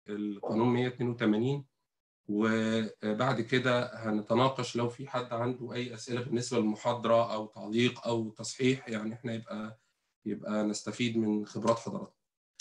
القانون 182 وبعد كده هنتناقش لو في حد عنده اي اسئله بالنسبه للمحاضره او تعليق او تصحيح يعني احنا يبقى يبقى نستفيد من خبرات حضراتكم.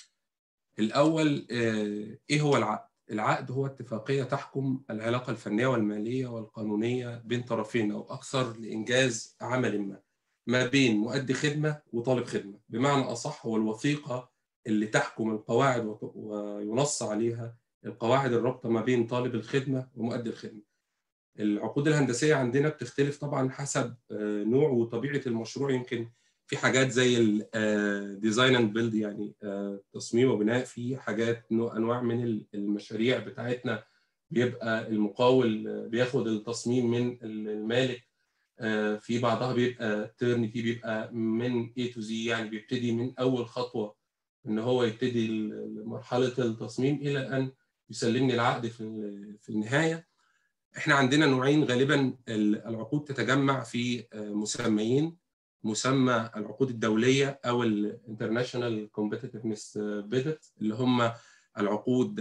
الاول ايه هو العقد؟ العقد هو اتفاقيه تحكم العلاقه الفنيه والماليه والقانونيه بين طرفين او اكثر لانجاز عمل ما ما بين مؤدي خدمه وطالب خدمه، بمعنى اصح هو الوثيقه اللي تحكم القواعد وينص عليها القواعد الرابطه ما بين طالب الخدمه ومؤدي الخدمه. العقود الهندسيه عندنا بتختلف طبعا حسب نوع وطبيعه المشروع يمكن في حاجات زي الديزاين اند بيلد يعني تصميم وبناء في حاجات انواع من المشاريع بتاعتنا بيبقى المقاول بياخد التصميم من المالك في بعضها بيبقى تيرن في بيبقى من A to Z يعني بيبتدي من اول خطوه ان هو يبتدي مرحله التصميم الى ان يسلمني العقد في في النهايه احنا عندنا نوعين غالبا العقود تتجمع في مسميين مسمى العقود الدوليه او الانترناشونال كومبيتيتفنس بيدت اللي هم العقود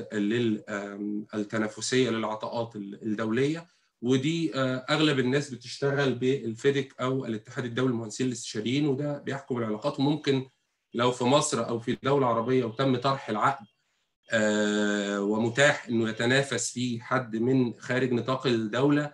التنافسيه للعطاءات الدوليه ودي اغلب الناس بتشتغل بالفيدك او الاتحاد الدولي للمهندسين الاستشاريين وده بيحكم العلاقات وممكن لو في مصر او في دوله عربيه وتم طرح العقد ومتاح انه يتنافس فيه حد من خارج نطاق الدوله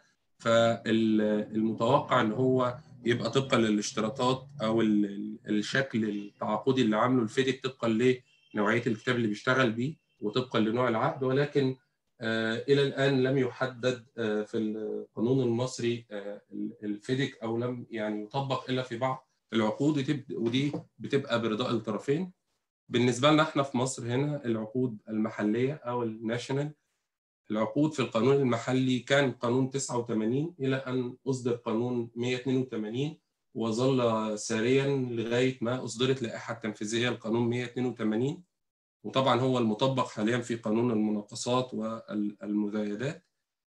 فالمتوقع ان هو يبقى طبقا للاشتراطات او الشكل التعاقدي اللي عامله الفيدك طبقا لنوعيه الكتاب اللي بيشتغل بيه وطبقا لنوع العقد ولكن الى الان لم يحدد في القانون المصري الفيدك او لم يعني يطبق الا في بعض العقود ودي بتبقى برضاء الطرفين بالنسبه لنا احنا في مصر هنا العقود المحليه او الناشونال العقود في القانون المحلي كان قانون 89 الى ان اصدر قانون 182 وظل ساريا لغايه ما اصدرت لائحه تنفيذيه لقانون 182 وطبعا هو المطبق حاليا في قانون المناقصات والمزايدات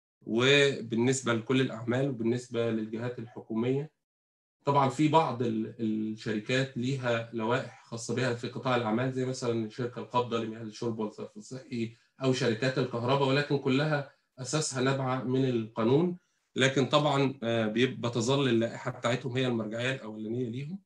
وبالنسبه لكل الاعمال وبالنسبه للجهات الحكوميه طبعا في بعض الشركات ليها لوائح خاصه بها في قطاع الاعمال زي مثلا شركه القبضه لمياه الشرب والصرف الصحي او شركات الكهرباء ولكن كلها اساسها نابعه من القانون لكن طبعا بتظل اللائحه بتاعتهم هي المرجعيه الاولانيه ليهم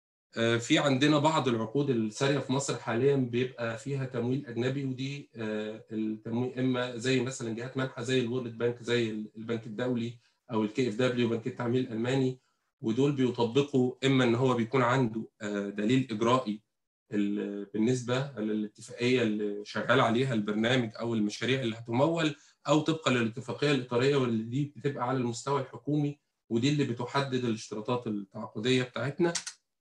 في عندنا بعض العقود الساريه في مصر حاليا بيبقى فيها تمويل اجنبي ودي التمويل اما زي مثلا جهات منحه زي الورلد بانك زي البنك الدولي او الكي اف دبليو بنك التعمير الالماني ودول بيطبقوا اما ان هو بيكون عنده دليل اجرائي بالنسبه للاتفاقيه اللي شغال عليها البرنامج او المشاريع اللي هتمول او طبقا للاتفاقيه الاطاريه واللي دي بتبقى على المستوى الحكومي ودي اللي بتحدد الاشتراطات التعاقديه بتاعتنا.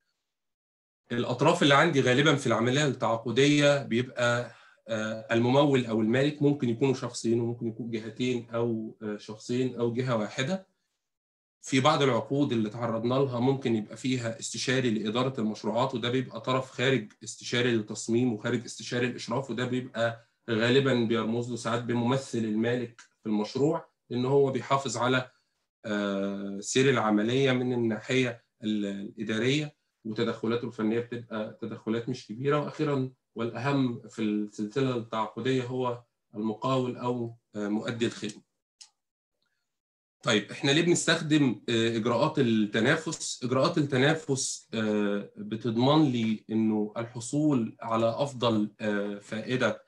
الاطراف اللي عندي غالبا في العمليه التعاقديه بيبقى الممول او المالك ممكن يكونوا شخصين وممكن يكونوا جهتين او شخصين او جهه واحده. في بعض العقود اللي تعرضنا لها ممكن يبقى فيها استشاري لإدارة المشروعات وده بيبقى طرف خارج استشاري للتصميم وخارج استشاري الإشراف وده بيبقى غالبا بيرمز له ساعات بممثل المالك في المشروع لأن هو بيحافظ على سير العملية من الناحية الإدارية وتدخلاته الفنية بتبقى تدخلات مش كبيرة وأخيرا والأهم في السلسلة التعاقدية هو المقاول أو مؤدي الخدمة طيب احنا ليه بنستخدم اجراءات التنافس اجراءات التنافس بتضمن لي انه الحصول على افضل فائده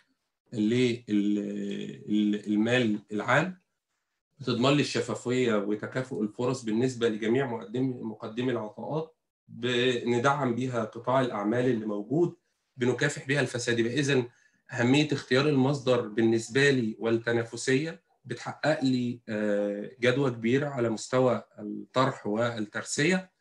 للمال العام بتضمن لي الشفافيه وتكافؤ الفرص بالنسبه لجميع مقدمي مقدمي العطاءات بندعم بيها قطاع الاعمال اللي موجود بنكافح بيها الفساد يبقى اذا اهميه اختيار المصدر بالنسبه لي والتنافسيه بتحقق لي جدوى كبيره على مستوى الطرح والترسيه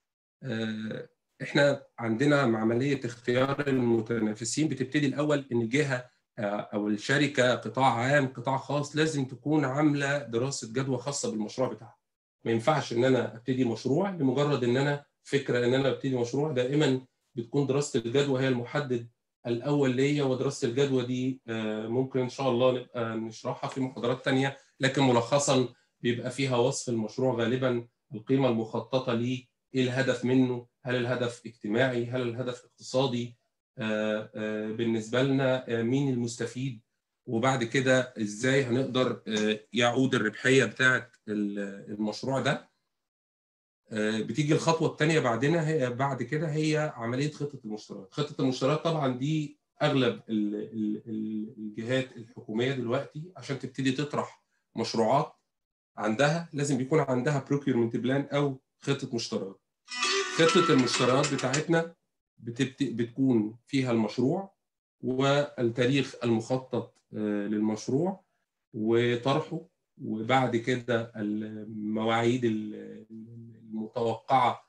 احنا عندنا عمليه اختيار المتنافسين بتبتدي الاول ان الجهه او الشركه قطاع عام قطاع خاص لازم تكون عامله دراسه جدوى خاصه بالمشروع بتاعها ما ينفعش ان انا ابتدي مشروع لمجرد ان انا فكره ان انا ابتدي مشروع دائما بتكون دراسه الجدوى هي المحدد الاول ليا ودراسه الجدوى دي ممكن ان شاء الله نبقى نشرحها في محاضرات ثانيه لكن ملخصا بيبقى فيها وصف المشروع غالبا القيمه المخططه ليه ايه الهدف منه هل الهدف اجتماعي هل الهدف اقتصادي بالنسبه لنا مين المستفيد وبعد كده ازاي هنقدر يعود الربحيه بتاعه المشروع ده بتيجي الخطوه الثانيه بعدنا هي بعد كده هي عمليه خطه المشتريات خطه المشتريات طبعا دي اغلب الجهات الحكوميه دلوقتي عشان تبتدي تطرح مشروعات عندها لازم يكون عندها بروكيورمنت بلان او خطه مشتريات خطه المشتريات بتاعتنا بتكون فيها المشروع والتاريخ المخطط للمشروع وطرحه وبعد كده المواعيد المتوقعه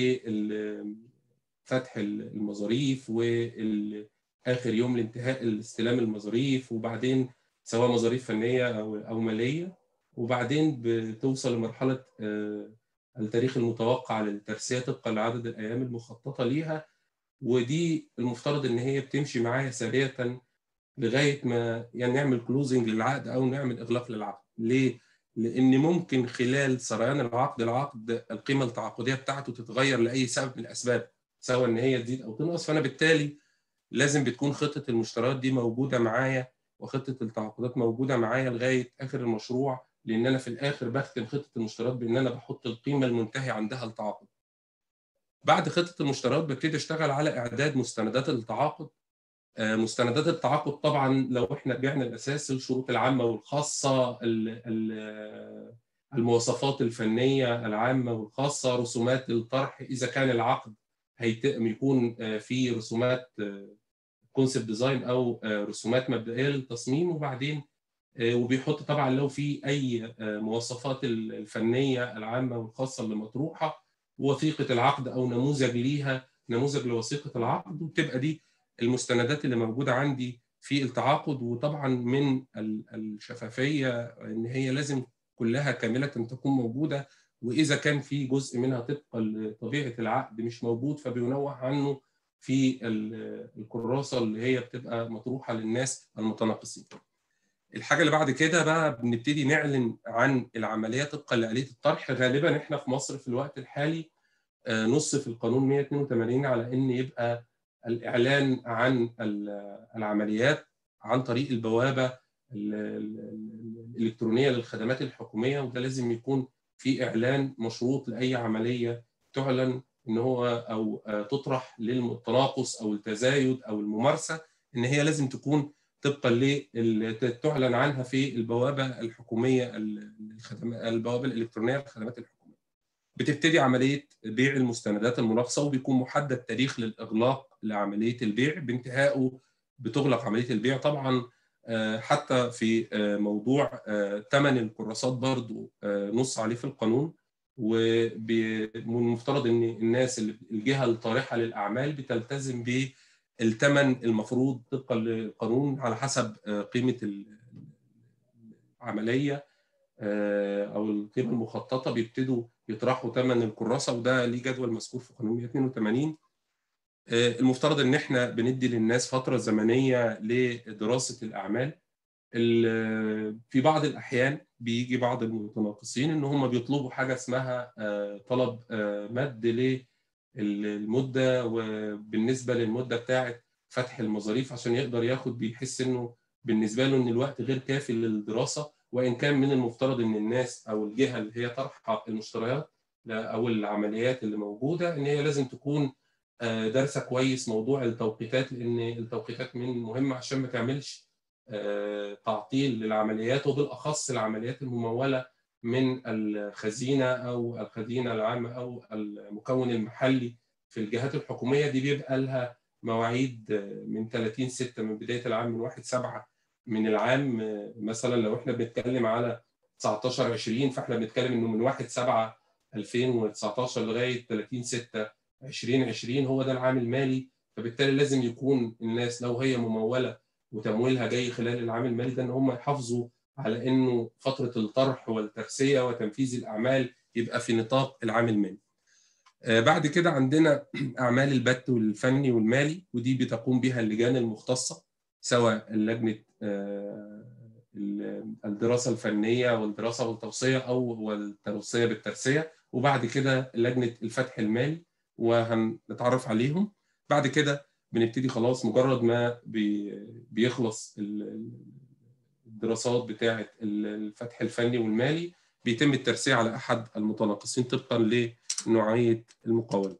لفتح المظاريف واخر يوم لانتهاء استلام المظاريف وبعدين سواء مظاريف فنيه او او ماليه وبعدين بتوصل لمرحله التاريخ المتوقع للترسيه طبقا لعدد الايام المخططه ليها ودي المفترض ان هي بتمشي معايا سريعه لغايه ما يعني نعمل كلوزنج للعقد او نعمل اغلاق للعقد ليه لان ممكن خلال سريان العقد العقد القيمه التعاقديه بتاعته تتغير لاي سبب من الاسباب سواء ان هي تزيد او تنقص فانا بالتالي لازم بتكون خطه المشتريات دي موجوده معايا وخطه التعاقدات موجوده معايا لغايه اخر المشروع لان انا في الاخر بختم خطه المشتريات بان انا بحط القيمه المنتهيه عندها التعاقد بعد خطه المشتريات ببتدي اشتغل على اعداد مستندات التعاقد مستندات التعاقد طبعا لو احنا رجعنا الاساس الشروط العامه والخاصه المواصفات الفنيه العامه والخاصه رسومات الطرح اذا كان العقد هيتم يكون في رسومات كونسبت ديزاين او رسومات مبدئيه للتصميم وبعدين وبيحط طبعا لو في اي مواصفات الفنيه العامه والخاصه اللي مطروحه وثيقه العقد او نموذج ليها نموذج لوثيقه العقد وبتبقى دي المستندات اللي موجوده عندي في التعاقد وطبعا من الشفافيه ان هي لازم كلها كامله تكون موجوده واذا كان في جزء منها طبقا لطبيعه العقد مش موجود فبينوه عنه في الكراسه اللي هي بتبقى مطروحه للناس المتناقصين. الحاجه اللي بعد كده بقى بنبتدي نعلن عن العمليات طبقا لآلية الطرح غالبا احنا في مصر في الوقت الحالي نص في القانون 182 على ان يبقى الاعلان عن العمليات عن طريق البوابه الالكترونيه للخدمات الحكوميه وده لازم يكون في اعلان مشروط لاي عمليه تعلن ان هو او تطرح للتناقص او التزايد او الممارسه ان هي لازم تكون طبقا ل تعلن عنها في البوابه الحكوميه البوابه الالكترونيه للخدمات الحكوميه. بتبتدي عمليه بيع المستندات المناقصه وبيكون محدد تاريخ للاغلاق لعمليه البيع بانتهائه بتغلق عمليه البيع طبعا حتى في موضوع ثمن الكراسات برضو نص عليه في القانون والمفترض ان الناس اللي الجهه الطارحه للاعمال بتلتزم بالثمن المفروض طبقا للقانون على حسب قيمه العمليه او القيمه المخططه بيبتدوا يطرحوا ثمن الكراسه وده ليه جدول مذكور في قانون 182 المفترض ان احنا بندي للناس فتره زمنيه لدراسه الاعمال في بعض الاحيان بيجي بعض المتناقصين ان هم بيطلبوا حاجه اسمها طلب مد للمده وبالنسبه للمده بتاعه فتح المظاريف عشان يقدر ياخد بيحس انه بالنسبه له ان الوقت غير كافي للدراسه وان كان من المفترض ان الناس او الجهه اللي هي طرحه المشتريات او العمليات اللي موجوده ان هي لازم تكون دارسه كويس موضوع التوقيتات لان التوقيتات من مهمه عشان ما تعملش تعطيل للعمليات وبالاخص العمليات المموله من الخزينه او الخزينه العامه او المكون المحلي في الجهات الحكوميه دي بيبقى لها مواعيد من 30 6 من بدايه العام من 1 7 من العام مثلا لو احنا بنتكلم على 19 20 فاحنا بنتكلم انه من 1 7 2019 لغايه 30 6 2020 هو ده العام المالي فبالتالي لازم يكون الناس لو هي مموله وتمويلها جاي خلال العام المالي ده ان هم يحافظوا على انه فتره الطرح والترسيه وتنفيذ الاعمال يبقى في نطاق العام المالي. بعد كده عندنا اعمال البت والفني والمالي ودي بتقوم بها اللجان المختصه سواء لجنه الدراسه الفنيه والدراسه والتوصيه او التوصيه بالترسيه وبعد كده لجنه الفتح المالي وهنتعرف عليهم بعد كده بنبتدي خلاص مجرد ما بي بيخلص الدراسات بتاعه الفتح الفني والمالي بيتم الترسيع على احد المتناقصين طبقا لنوعيه المقاوله.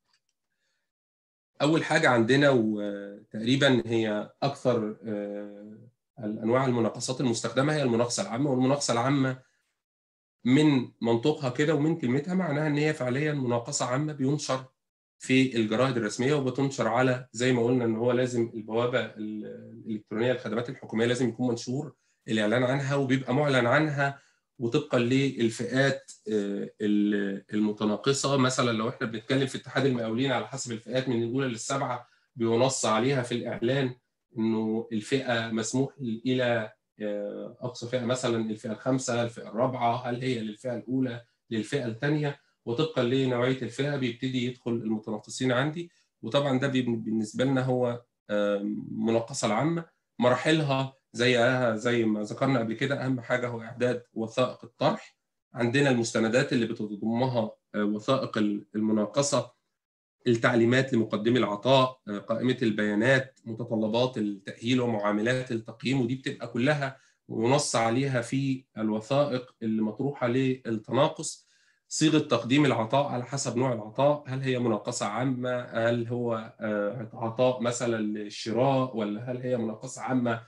اول حاجه عندنا وتقريبا هي اكثر الانواع المناقصات المستخدمه هي المناقصه العامه والمناقصه العامه من منطقها كده ومن كلمتها معناها ان هي فعليا مناقصه عامه بينشر في الجرائد الرسميه وبتنشر على زي ما قلنا ان هو لازم البوابه الالكترونيه للخدمات الحكوميه لازم يكون منشور الاعلان عنها وبيبقى معلن عنها وطبقا للفئات المتناقصه مثلا لو احنا بنتكلم في اتحاد المقاولين على حسب الفئات من الاولى للسبعه بينص عليها في الاعلان انه الفئه مسموح الى اقصى فئه مثلا الفئه الخامسه الفئه الرابعه هل هي للفئه الاولى للفئه الثانيه وطبقا لنوعيه الفئه بيبتدي يدخل المتناقصين عندي وطبعا ده بالنسبه لنا هو مناقصه العامه مراحلها زيها زي ما ذكرنا قبل كده اهم حاجه هو اعداد وثائق الطرح عندنا المستندات اللي بتضمها وثائق المناقصه التعليمات لمقدمي العطاء قائمه البيانات متطلبات التاهيل ومعاملات التقييم ودي بتبقى كلها ونص عليها في الوثائق اللي مطروحه للتناقص صيغه تقديم العطاء على حسب نوع العطاء هل هي مناقصه عامه هل هو عطاء مثلا للشراء ولا هل هي مناقصه عامه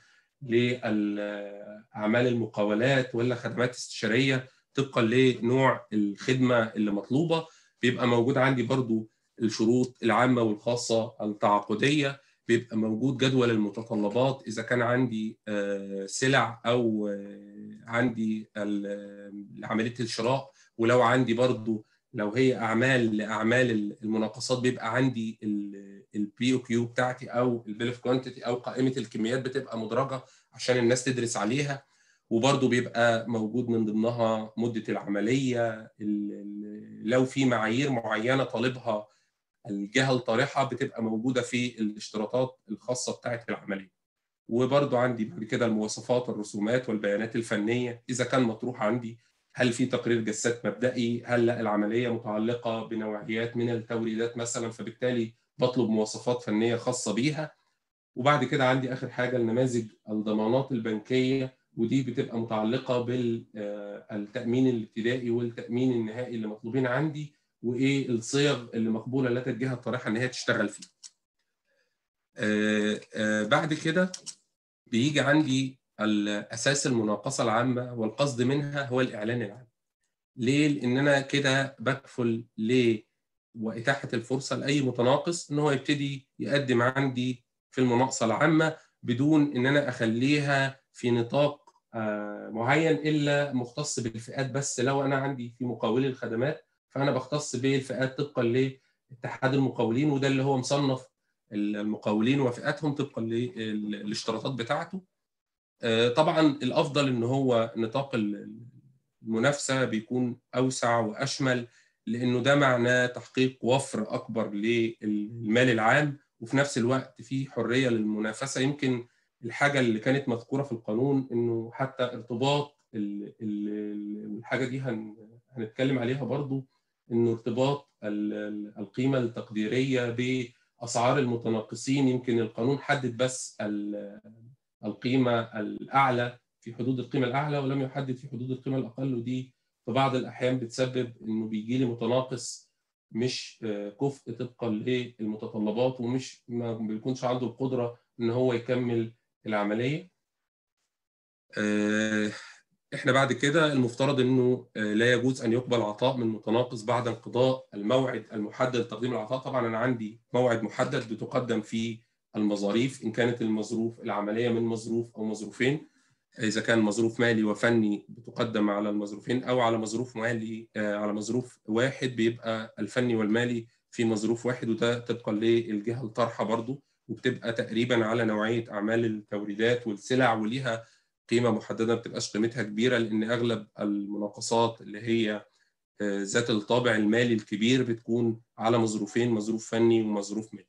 لاعمال المقاولات ولا خدمات استشاريه طبقا لنوع الخدمه اللي مطلوبه بيبقى موجود عندي برضو الشروط العامه والخاصه التعاقديه بيبقى موجود جدول المتطلبات اذا كان عندي سلع او عندي عمليه الشراء ولو عندي برضو لو هي اعمال لاعمال المناقصات بيبقى عندي البي او كيو بتاعتي او البيل اوف كوانتيتي او قائمه الكميات بتبقى مدرجه عشان الناس تدرس عليها وبرضو بيبقى موجود من ضمنها مده العمليه لو في معايير معينه طالبها الجهه الطارحه بتبقى موجوده في الاشتراطات الخاصه بتاعه العمليه وبرضو عندي بعد كده المواصفات والرسومات والبيانات الفنيه اذا كان مطروح عندي هل في تقرير جسات مبدئي هل لا العمليه متعلقه بنوعيات من التوريدات مثلا فبالتالي بطلب مواصفات فنيه خاصه بيها وبعد كده عندي اخر حاجه النماذج الضمانات البنكيه ودي بتبقى متعلقه بالتامين الابتدائي والتامين النهائي اللي مطلوبين عندي وايه الصيغ اللي مقبوله لدى الجهه الطارحه ان هي تشتغل فيه. آآ آآ بعد كده بيجي عندي الاساس المناقصه العامه والقصد منها هو الاعلان العام. ليه؟ لان انا كده بكفل ل واتاحه الفرصه لاي متناقص ان هو يبتدي يقدم عندي في المناقصه العامه بدون ان انا اخليها في نطاق معين الا مختص بالفئات بس لو انا عندي في مقاولي الخدمات فانا بختص بالفئات طبقا لاتحاد المقاولين وده اللي هو مصنف المقاولين وفئاتهم طبقا للاشتراطات بتاعته طبعا الافضل ان هو نطاق المنافسه بيكون اوسع واشمل لانه ده معناه تحقيق وفر اكبر للمال العام وفي نفس الوقت في حريه للمنافسه يمكن الحاجه اللي كانت مذكوره في القانون انه حتى ارتباط الحاجه دي هنتكلم عليها برضو انه ارتباط القيمه التقديريه باسعار المتناقصين يمكن القانون حدد بس القيمه الاعلى في حدود القيمه الاعلى ولم يحدد في حدود القيمه الاقل ودي في بعض الاحيان بتسبب انه بيجي لي متناقص مش كفء طبقا للمتطلبات ومش ما بيكونش عنده القدره ان هو يكمل العمليه احنا بعد كده المفترض انه لا يجوز ان يقبل عطاء من متناقص بعد انقضاء الموعد المحدد لتقديم العطاء طبعا انا عندي موعد محدد بتقدم فيه المظاريف ان كانت المظروف العمليه من مظروف او مظروفين اذا كان مظروف مالي وفني بتقدم على المظروفين او على مظروف مالي على مظروف واحد بيبقى الفني والمالي في مظروف واحد وده طبقا للجهه الطارحه برضو وبتبقى تقريبا على نوعيه اعمال التوريدات والسلع وليها قيمه محدده ما بتبقاش قيمتها كبيره لان اغلب المناقصات اللي هي ذات الطابع المالي الكبير بتكون على مظروفين مظروف فني ومظروف مالي.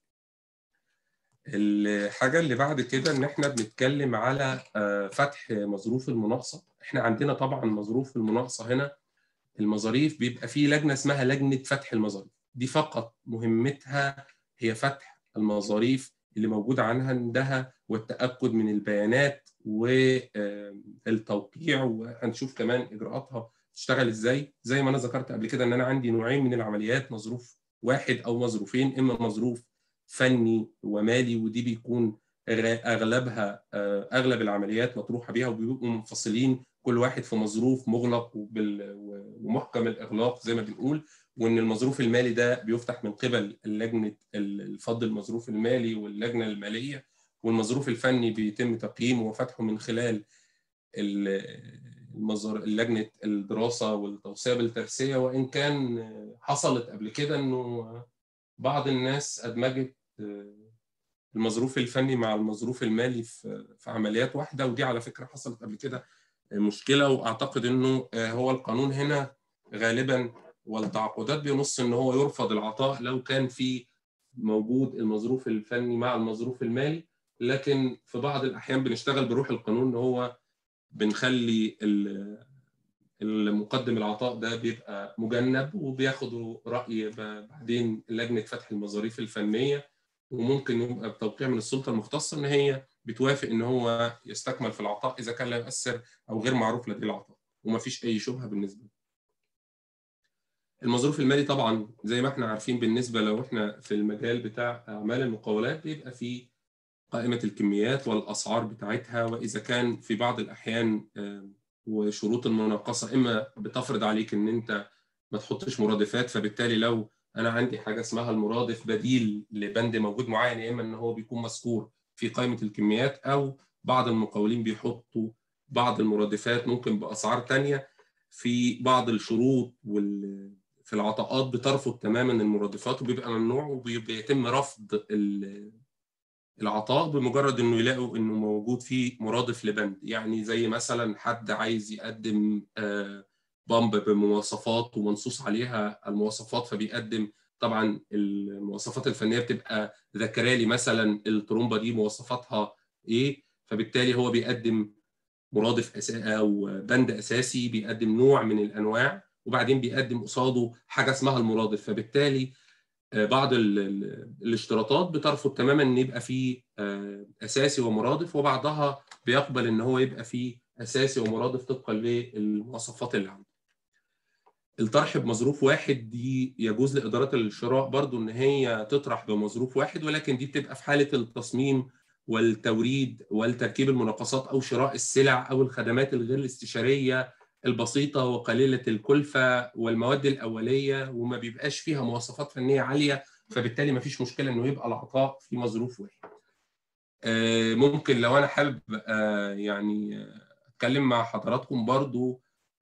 الحاجه اللي بعد كده ان احنا بنتكلم على فتح مظروف المناقصه، احنا عندنا طبعا مظروف المناقصه هنا المظاريف بيبقى فيه لجنه اسمها لجنه فتح المظاريف، دي فقط مهمتها هي فتح المظاريف اللي موجود عنها عندها والتاكد من البيانات التوقيع وهنشوف كمان اجراءاتها تشتغل ازاي زي ما انا ذكرت قبل كده ان انا عندي نوعين من العمليات مظروف واحد او مظروفين اما مظروف فني ومالي ودي بيكون اغلبها اغلب العمليات مطروحه بيها وبيبقوا منفصلين كل واحد في مظروف مغلق ومحكم الاغلاق زي ما بنقول وان المظروف المالي ده بيفتح من قبل لجنه الفض المظروف المالي واللجنه الماليه والمظروف الفني بيتم تقييمه وفتحه من خلال لجنه الدراسه والتوصيه بالترسيه وان كان حصلت قبل كده انه بعض الناس ادمجت المظروف الفني مع المظروف المالي في في عمليات واحده ودي على فكره حصلت قبل كده مشكله واعتقد انه هو القانون هنا غالبا والتعاقدات بينص ان هو يرفض العطاء لو كان في موجود المظروف الفني مع المظروف المالي لكن في بعض الاحيان بنشتغل بروح القانون ان هو بنخلي المقدم العطاء ده بيبقى مجنب وبياخدوا راي بعدين لجنه فتح المظاريف الفنيه وممكن يبقى بتوقيع من السلطه المختصه ان هي بتوافق ان هو يستكمل في العطاء اذا كان لا يؤثر او غير معروف لديه العطاء ومفيش اي شبهه بالنسبه له. المظروف المالي طبعا زي ما احنا عارفين بالنسبه لو احنا في المجال بتاع اعمال المقاولات بيبقى فيه قائمه الكميات والاسعار بتاعتها واذا كان في بعض الاحيان وشروط المناقصه اما بتفرض عليك ان انت ما تحطش مرادفات فبالتالي لو انا عندي حاجه اسمها المرادف بديل لبند موجود معين يا اما ان هو بيكون مذكور في قائمه الكميات او بعض المقاولين بيحطوا بعض المرادفات ممكن باسعار ثانيه في بعض الشروط وال في العطاءات بترفض تماما المرادفات وبيبقى ممنوع وبيتم رفض العطاء بمجرد انه يلاقوا انه موجود فيه مرادف لبند يعني زي مثلا حد عايز يقدم بامب بمواصفات ومنصوص عليها المواصفات فبيقدم طبعا المواصفات الفنيه بتبقى ذكرى لي مثلا الترومبه دي مواصفاتها ايه فبالتالي هو بيقدم مرادف أسا او بند اساسي بيقدم نوع من الانواع وبعدين بيقدم قصاده حاجه اسمها المرادف فبالتالي بعض الاشتراطات بترفض تماما ان يبقى فيه اساسي ومرادف وبعضها بيقبل ان هو يبقى فيه اساسي ومرادف طبقا للمواصفات اللي عنده. الطرح بمظروف واحد دي يجوز لادارات الشراء برضو ان هي تطرح بمظروف واحد ولكن دي بتبقى في حاله التصميم والتوريد والتركيب المناقصات او شراء السلع او الخدمات الغير الاستشاريه البسيطه وقليله الكلفه والمواد الاوليه وما بيبقاش فيها مواصفات فنيه عاليه فبالتالي ما فيش مشكله انه يبقى العطاء في مظروف واحد. ممكن لو انا حابب يعني اتكلم مع حضراتكم برضو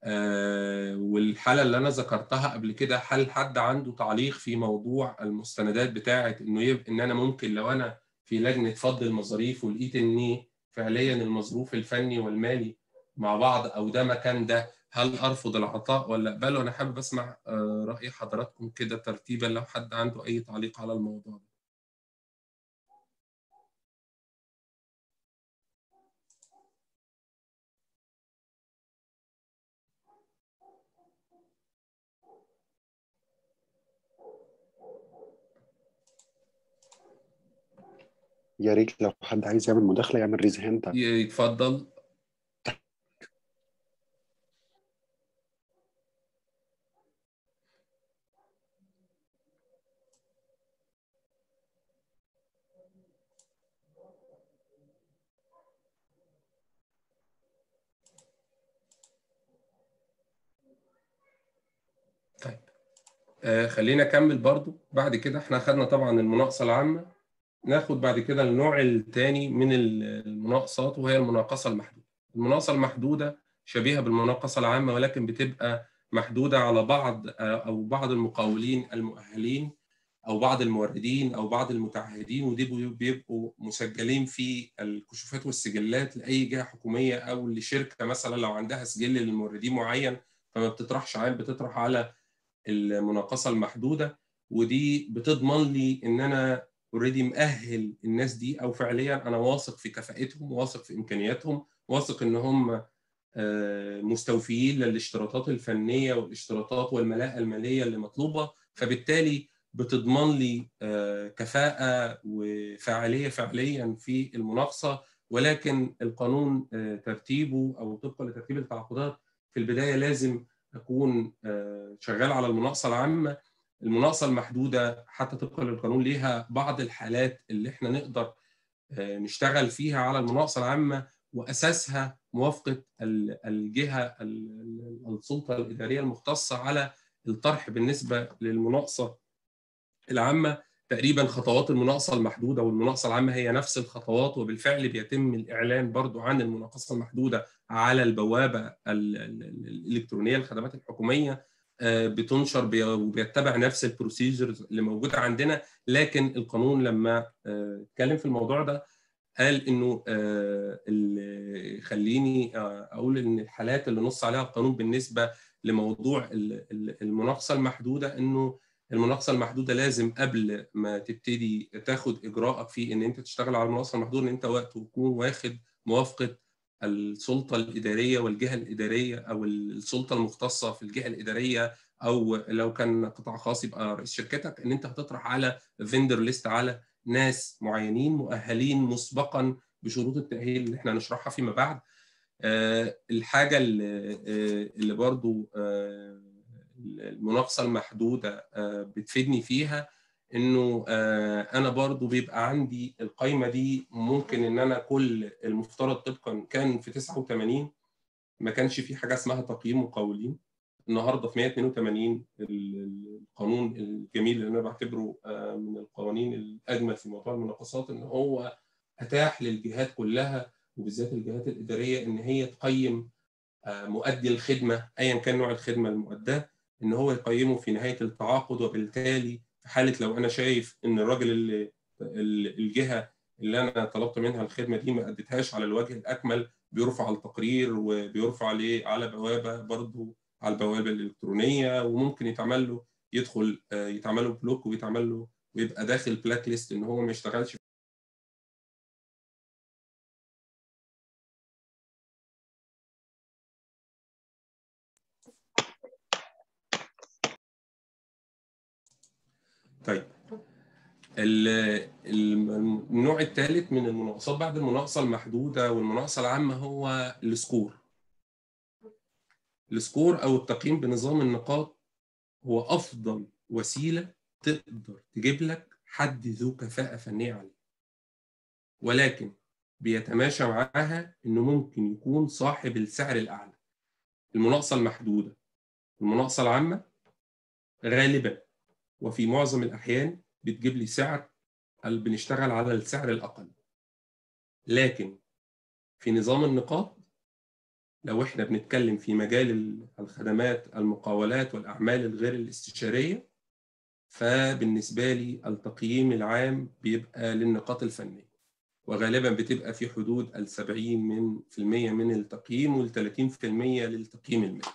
والحاله اللي انا ذكرتها قبل كده هل حد عنده تعليق في موضوع المستندات بتاعه انه يبقى ان انا ممكن لو انا في لجنه فض المظاريف ولقيت ان فعليا المظروف الفني والمالي مع بعض او ده مكان ده هل ارفض العطاء ولا اقبله انا حابب اسمع راي حضراتكم كده ترتيبا لو حد عنده اي تعليق على الموضوع ده يا ريت لو حد عايز يعمل مداخله يعمل ريز هاند يتفضل طيب آه خلينا اكمل برضو بعد كده احنا خدنا طبعا المناقصه العامه ناخد بعد كده النوع الثاني من المناقصات وهي المناقصه المحدوده المناقصه المحدوده شبيهه بالمناقصه العامه ولكن بتبقى محدوده على بعض او بعض المقاولين المؤهلين او بعض الموردين او بعض المتعهدين ودي بيبقوا مسجلين في الكشوفات والسجلات لاي جهه حكوميه او لشركه مثلا لو عندها سجل للموردين معين فما بتطرحش عام بتطرح على المناقصه المحدوده ودي بتضمن لي ان انا اوريدي مؤهل الناس دي او فعليا انا واثق في كفاءتهم واثق في امكانياتهم واثق ان هم مستوفيين للاشتراطات الفنيه والاشتراطات والملاءه الماليه اللي مطلوبه فبالتالي بتضمن لي كفاءه وفاعليه فعليا في المناقصه ولكن القانون ترتيبه او طبقا لترتيب التعاقدات في البدايه لازم اكون شغال على المناقصه العامه المناقصه المحدوده حتى طبقا للقانون ليها بعض الحالات اللي احنا نقدر نشتغل فيها على المناقصه العامه واساسها موافقه الجهه السلطه الاداريه المختصه على الطرح بالنسبه للمناقصه العامه تقريبا خطوات المناقصه المحدوده والمناقصه العامه هي نفس الخطوات وبالفعل بيتم الاعلان برضو عن المناقصه المحدوده على البوابه الالكترونيه للخدمات الحكوميه بتنشر وبيتبع نفس البروسيجرز اللي موجوده عندنا لكن القانون لما اتكلم في الموضوع ده قال انه خليني اقول ان الحالات اللي نص عليها القانون بالنسبه لموضوع المناقصه المحدوده انه المناقصه المحدوده لازم قبل ما تبتدي تاخد اجراءك في ان انت تشتغل على المناقصه المحدوده ان انت وقت تكون واخد موافقه السلطه الاداريه والجهه الاداريه او السلطه المختصه في الجهه الاداريه او لو كان قطاع خاص يبقى رئيس شركتك ان انت هتطرح على فيندر ليست على ناس معينين مؤهلين مسبقا بشروط التاهيل اللي احنا هنشرحها فيما بعد أه الحاجه اللي, اللي برضو أه المناقصه المحدوده أه بتفيدني فيها انه انا برضو بيبقى عندي القايمه دي ممكن ان انا كل المفترض طبقا كان في 89 ما كانش في حاجه اسمها تقييم مقاولين النهارده في 182 القانون الجميل اللي انا بعتبره من القوانين الاجمل في موضوع المناقصات ان هو اتاح للجهات كلها وبالذات الجهات الاداريه ان هي تقيم مؤدي الخدمه ايا كان نوع الخدمه المؤداه ان هو يقيمه في نهايه التعاقد وبالتالي في حاله لو انا شايف ان الراجل اللي الجهه اللي انا طلبت منها الخدمه دي ما اديتهاش على الوجه الاكمل بيرفع التقرير وبيرفع عليه على بوابه برضه على البوابه الالكترونيه وممكن يتعمل له يدخل يتعمل له بلوك ويتعمل له ويبقى داخل بلاك ليست ان هو ما يشتغلش طيب النوع الثالث من المناقصات بعد المناقصه المحدوده والمناقصه العامه هو السكور السكور او التقييم بنظام النقاط هو افضل وسيله تقدر تجيب لك حد ذو كفاءه فنيه عليه ولكن بيتماشى معاها انه ممكن يكون صاحب السعر الاعلى المناقصه المحدوده المناقصه العامه غالبا وفي معظم الاحيان بتجيب لي سعر بنشتغل على السعر الاقل لكن في نظام النقاط لو احنا بنتكلم في مجال الخدمات المقاولات والاعمال الغير الاستشاريه فبالنسبه لي التقييم العام بيبقى للنقاط الفنيه وغالبا بتبقى في حدود ال 70 من في المية من التقييم وال 30 في المية للتقييم المالي.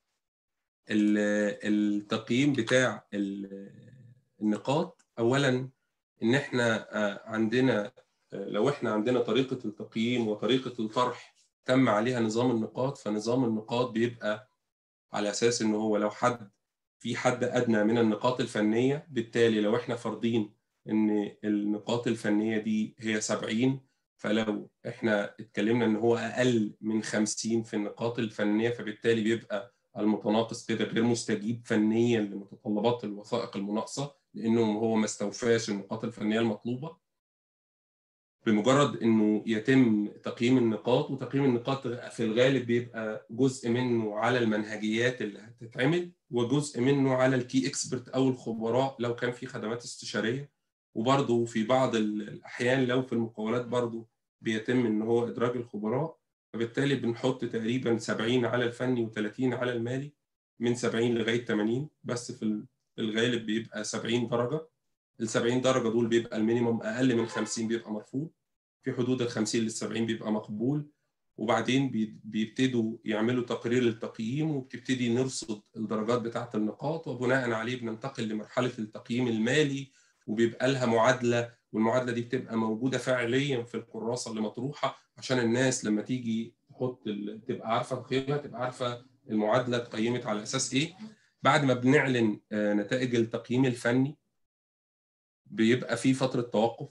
التقييم بتاع النقاط اولا ان احنا عندنا لو احنا عندنا طريقه التقييم وطريقه الطرح تم عليها نظام النقاط فنظام النقاط بيبقى على اساس ان هو لو حد في حد ادنى من النقاط الفنيه بالتالي لو احنا فرضين ان النقاط الفنيه دي هي 70 فلو احنا اتكلمنا ان هو اقل من 50 في النقاط الفنيه فبالتالي بيبقى المتناقص كده غير مستجيب فنيا لمتطلبات الوثائق المناقصه لانه هو ما استوفاش النقاط الفنيه المطلوبه بمجرد انه يتم تقييم النقاط وتقييم النقاط في الغالب بيبقى جزء منه على المنهجيات اللي هتتعمل وجزء منه على الكي اكسبرت او الخبراء لو كان في خدمات استشاريه وبرضه في بعض الاحيان لو في المقاولات برضه بيتم ان هو ادراج الخبراء فبالتالي بنحط تقريبا 70 على الفني و30 على المالي من 70 لغايه 80 بس في الغالب بيبقى 70 درجه ال 70 درجه دول بيبقى المينيموم اقل من 50 بيبقى مرفوض في حدود ال 50 لل 70 بيبقى مقبول وبعدين بيبتدوا يعملوا تقرير للتقييم وبتبتدي نرصد الدرجات بتاعه النقاط وبناء عليه بننتقل لمرحله التقييم المالي وبيبقى لها معادله والمعادله دي بتبقى موجوده فعليا في الكراسه اللي مطروحه عشان الناس لما تيجي تحط تبقى عارفه تقييمها تبقى عارفه المعادله اتقيمت على اساس ايه بعد ما بنعلن نتائج التقييم الفني بيبقى في فتره توقف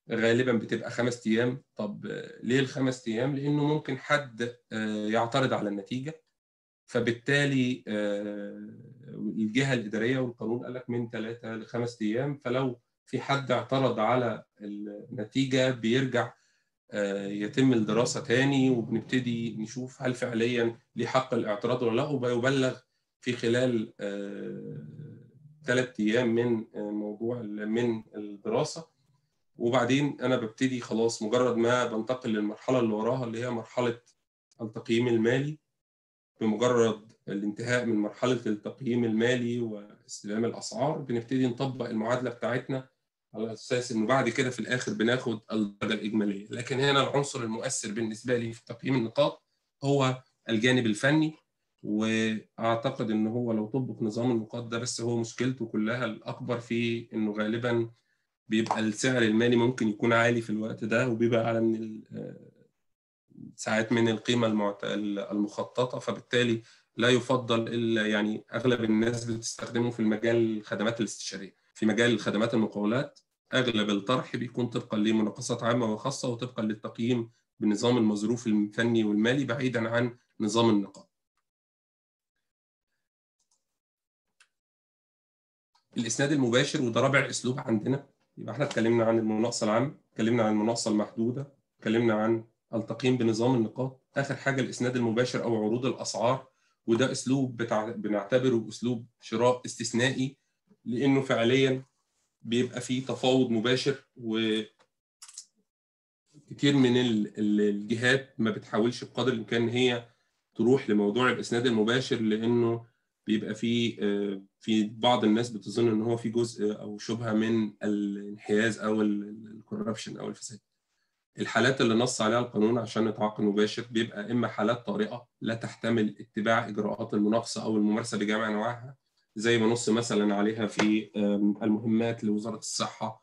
غالبا بتبقى خمس ايام طب ليه الخمس ايام لانه ممكن حد يعترض على النتيجه فبالتالي الجهه الاداريه والقانون قال لك من ثلاثه لخمس ايام فلو في حد اعترض على النتيجه بيرجع يتم الدراسه تاني وبنبتدي نشوف هل فعليا ليه حق الاعتراض ولا لا وبيبلغ في خلال ثلاث ايام من موضوع من الدراسه وبعدين انا ببتدي خلاص مجرد ما بنتقل للمرحله اللي وراها اللي هي مرحله التقييم المالي بمجرد الانتهاء من مرحله التقييم المالي واستلام الاسعار بنبتدي نطبق المعادله بتاعتنا على اساس انه بعد كده في الاخر بناخد الدرجه الاجماليه لكن هنا العنصر المؤثر بالنسبه لي في تقييم النقاط هو الجانب الفني واعتقد ان هو لو طبق نظام النقاط ده بس هو مشكلته كلها الاكبر في انه غالبا بيبقى السعر المالي ممكن يكون عالي في الوقت ده وبيبقى اعلى من ساعات من القيمه المعت... المخططه فبالتالي لا يفضل الا يعني اغلب الناس بتستخدمه في المجال الخدمات الاستشاريه في مجال الخدمات المقاولات اغلب الطرح بيكون طبقا لمناقصات عامه وخاصه وطبقا للتقييم بنظام المظروف الفني والمالي بعيدا عن نظام النقاط الاسناد المباشر وده رابع اسلوب عندنا يبقى احنا اتكلمنا عن المناقصه العامه اتكلمنا عن المناقصه المحدوده اتكلمنا عن التقييم بنظام النقاط اخر حاجه الاسناد المباشر او عروض الاسعار وده اسلوب بتاع بنعتبره اسلوب شراء استثنائي لانه فعليا بيبقى فيه تفاوض مباشر و كتير من الجهات ما بتحاولش بقدر الامكان ان هي تروح لموضوع الاسناد المباشر لانه بيبقى في في بعض الناس بتظن ان هو في جزء او شبهه من الانحياز او الكوربشن او الفساد. الحالات اللي نص عليها القانون عشان نتعاقد مباشر بيبقى اما حالات طارئه لا تحتمل اتباع اجراءات المناقصه او الممارسه بجميع انواعها زي ما نص مثلا عليها في المهمات لوزاره الصحه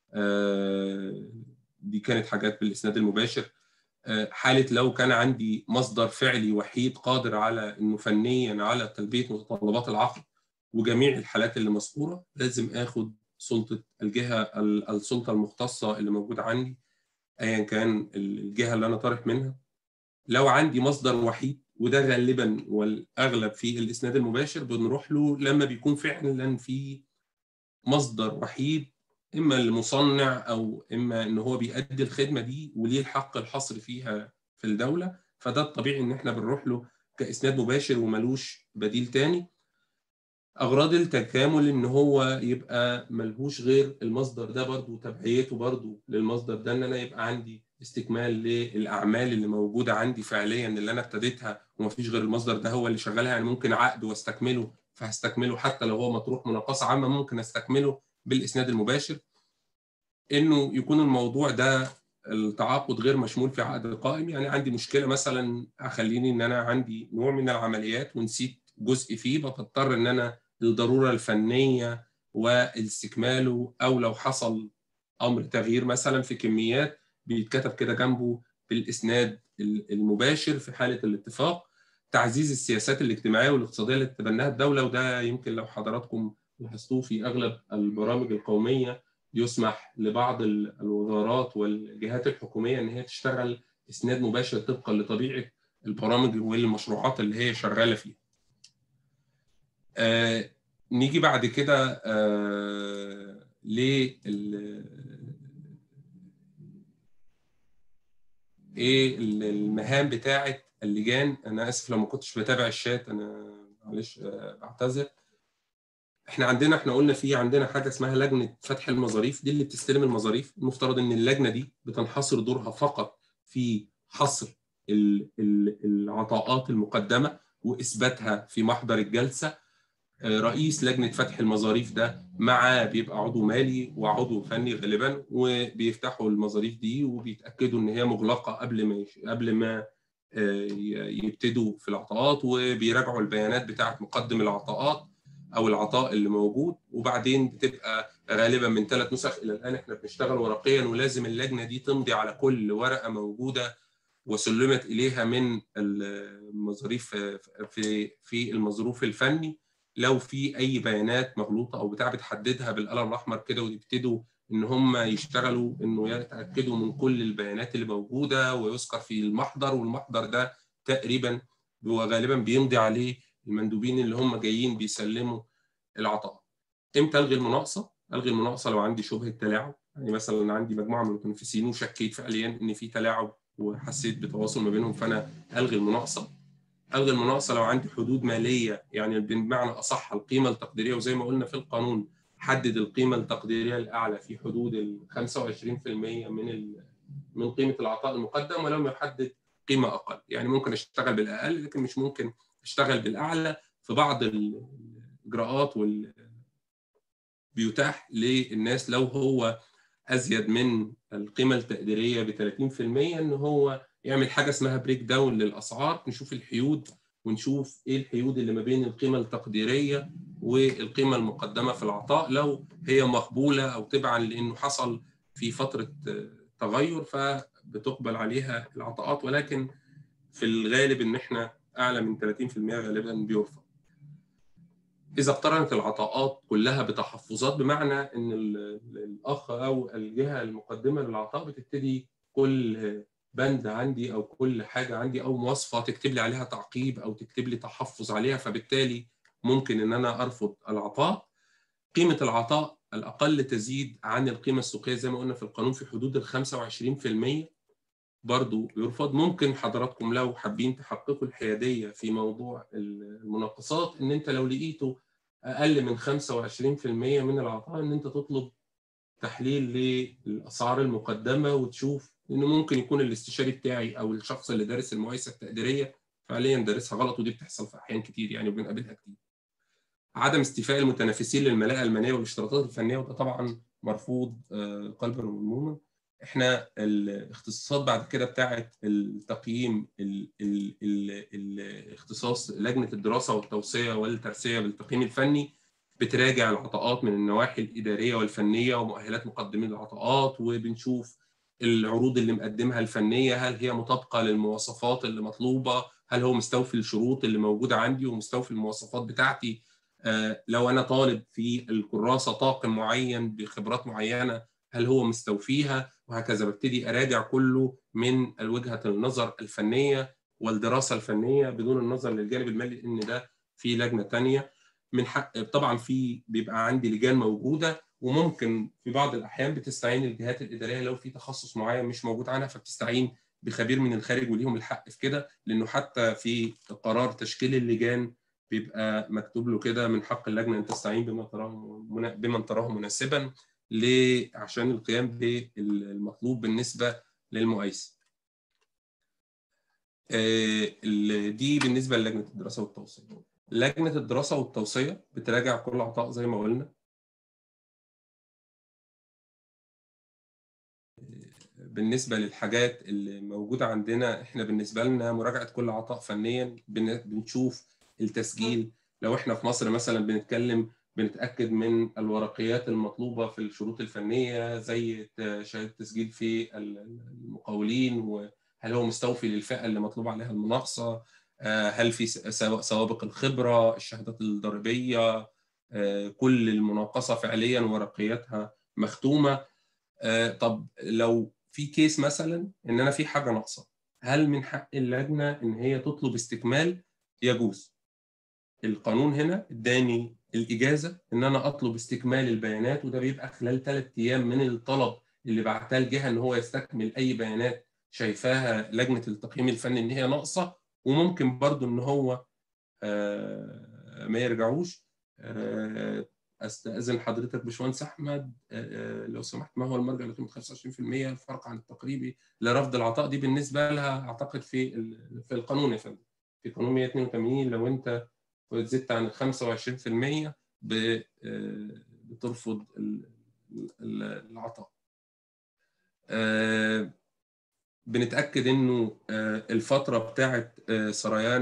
دي كانت حاجات بالاسناد المباشر حاله لو كان عندي مصدر فعلي وحيد قادر على انه فنيا على تلبيه متطلبات العقد وجميع الحالات اللي مذكوره لازم اخد سلطه الجهه السلطه المختصه اللي موجوده عندي ايا كان الجهه اللي انا طارح منها لو عندي مصدر وحيد وده غالبا والاغلب في الاسناد المباشر بنروح له لما بيكون فعلا في مصدر وحيد اما المصنع او اما ان هو بيأدي الخدمه دي وليه الحق الحصر فيها في الدوله فده الطبيعي ان احنا بنروح له كاسناد مباشر وملوش بديل تاني اغراض التكامل ان هو يبقى ملهوش غير المصدر ده برضو تبعيته برضو للمصدر ده ان انا يبقى عندي استكمال للاعمال اللي موجوده عندي فعليا اللي انا ابتديتها ومفيش غير المصدر ده هو اللي شغالها يعني ممكن عقد واستكمله فهستكمله حتى لو هو مطروح مناقصه عامه ممكن استكمله بالاسناد المباشر انه يكون الموضوع ده التعاقد غير مشمول في عقد قائم يعني عندي مشكله مثلا اخليني ان انا عندي نوع من العمليات ونسيت جزء فيه بضطر ان انا للضروره الفنيه واستكماله او لو حصل امر تغيير مثلا في كميات بيتكتب كده جنبه بالاسناد المباشر في حاله الاتفاق تعزيز السياسات الاجتماعيه والاقتصاديه اللي تتبناها الدوله وده يمكن لو حضراتكم لاحظتوه في اغلب البرامج القوميه يسمح لبعض الوزارات والجهات الحكوميه ان هي تشتغل اسناد مباشر طبقا لطبيعه البرامج والمشروعات اللي هي شغاله فيها. آه نيجي بعد كده آه ليه ايه المهام بتاعه اللجان انا اسف لو ما كنتش بتابع الشات انا معلش آه بعتذر احنا عندنا احنا قلنا في عندنا حاجه اسمها لجنه فتح المظاريف دي اللي بتستلم المظاريف المفترض ان اللجنه دي بتنحصر دورها فقط في حصر العطاءات المقدمه واثباتها في محضر الجلسه رئيس لجنه فتح المظاريف ده معاه بيبقى عضو مالي وعضو فني غالبا وبيفتحوا المظاريف دي وبيتاكدوا ان هي مغلقه قبل ما قبل ما يبتدوا في العطاءات وبيراجعوا البيانات بتاعه مقدم العطاءات او العطاء اللي موجود وبعدين بتبقى غالبا من ثلاث نسخ الى الان احنا بنشتغل ورقيا ولازم اللجنه دي تمضي على كل ورقه موجوده وسلمت اليها من المظاريف في في المظروف الفني لو في اي بيانات مغلوطه او بتاع بتحددها بالقلم الاحمر كده ويبتدوا ان هم يشتغلوا انه يتاكدوا من كل البيانات اللي موجوده ويذكر في المحضر والمحضر ده تقريبا هو غالبا بيمضي عليه المندوبين اللي هم جايين بيسلموا العطاء امتى الغي المناقصه الغي المناقصه لو عندي شبهه تلاعب يعني مثلا عندي مجموعه من المتنافسين وشكيت فعليا ان في تلاعب وحسيت بتواصل ما بينهم فانا الغي المناقصه الغي المناقصه لو عندي حدود ماليه يعني بمعنى اصح القيمه التقديريه وزي ما قلنا في القانون حدد القيمه التقديريه الاعلى في حدود ال 25% من من قيمه العطاء المقدم ولم يحدد قيمه اقل يعني ممكن اشتغل بالاقل لكن مش ممكن اشتغل بالاعلى في بعض الاجراءات وال بيتاح للناس لو هو ازيد من القيمه التقديريه ب 30% ان هو يعمل حاجه اسمها بريك داون للاسعار نشوف الحيود ونشوف ايه الحيود اللي ما بين القيمه التقديريه والقيمه المقدمه في العطاء لو هي مقبوله او تبعا لانه حصل في فتره تغير فبتقبل عليها العطاءات ولكن في الغالب ان احنا اعلى من 30% غالبا بيرفض. اذا اقترنت العطاءات كلها بتحفظات بمعنى ان الاخ او الجهه المقدمه للعطاء بتبتدي كل بند عندي او كل حاجه عندي او مواصفه تكتب لي عليها تعقيب او تكتب لي تحفظ عليها فبالتالي ممكن ان انا ارفض العطاء قيمه العطاء الاقل تزيد عن القيمه السوقيه زي ما قلنا في القانون في حدود ال 25% برضو يرفض ممكن حضراتكم لو حابين تحققوا الحياديه في موضوع المناقصات ان انت لو لقيته اقل من 25% من العطاء ان انت تطلب تحليل للاسعار المقدمه وتشوف انه ممكن يكون الاستشاري بتاعي او الشخص اللي دارس المقايسه التقديريه فعليا دارسها غلط ودي بتحصل في احيان كتير يعني وبنقابلها كتير. عدم استيفاء المتنافسين للملاءه الماليه والاشتراطات الفنيه وده طبعا مرفوض قلبا ومنوما. احنا الاختصاصات بعد كده بتاعه التقييم ال ال ال الاختصاص لجنه الدراسه والتوصيه والترسيه بالتقييم الفني بتراجع العطاءات من النواحي الاداريه والفنيه ومؤهلات مقدمين العطاءات وبنشوف العروض اللي مقدمها الفنيه هل هي مطابقه للمواصفات اللي مطلوبه هل هو مستوفي الشروط اللي موجوده عندي ومستوفي المواصفات بتاعتي آه لو انا طالب في الكراسه طاقم معين بخبرات معينه هل هو مستوفيها وهكذا ببتدي اراجع كله من وجهه النظر الفنيه والدراسه الفنيه بدون النظر للجانب المالي ان ده في لجنه ثانيه من حق طبعا في بيبقى عندي لجان موجوده وممكن في بعض الاحيان بتستعين الجهات الاداريه لو في تخصص معين مش موجود عنها فبتستعين بخبير من الخارج وليهم الحق في كده لانه حتى في قرار تشكيل اللجان بيبقى مكتوب له كده من حق اللجنه ان تستعين بما تراه بمن تراه مناسبا عشان القيام بالمطلوب بالنسبه للمقايسه. دي بالنسبه للجنه الدراسه والتوصيه. لجنه الدراسه والتوصيه بتراجع كل عطاء زي ما قلنا بالنسبه للحاجات اللي موجوده عندنا احنا بالنسبه لنا مراجعه كل عطاء فنيا بنشوف التسجيل لو احنا في مصر مثلا بنتكلم بنتاكد من الورقيات المطلوبه في الشروط الفنيه زي شهاده تسجيل في المقاولين وهل هو مستوفي للفئه اللي مطلوب عليها المناقصه هل في سوابق الخبره الشهادات الضريبيه كل المناقصه فعليا ورقياتها مختومه طب لو في كيس مثلا ان انا في حاجه ناقصه هل من حق اللجنه ان هي تطلب استكمال يجوز القانون هنا اداني الاجازه ان انا اطلب استكمال البيانات وده بيبقى خلال ثلاث ايام من الطلب اللي بعتها الجهه ان هو يستكمل اي بيانات شايفاها لجنه التقييم الفني ان هي ناقصه وممكن برضو ان هو ما يرجعوش استاذن حضرتك باشمهندس احمد لو سمحت ما هو المرجع ل 25% الفرق عن التقريبي لرفض العطاء دي بالنسبه لها اعتقد في في القانون يا فندم في قانون 182 لو انت زدت عن ال 25% بترفض العطاء بنتاكد انه الفتره بتاعه سريان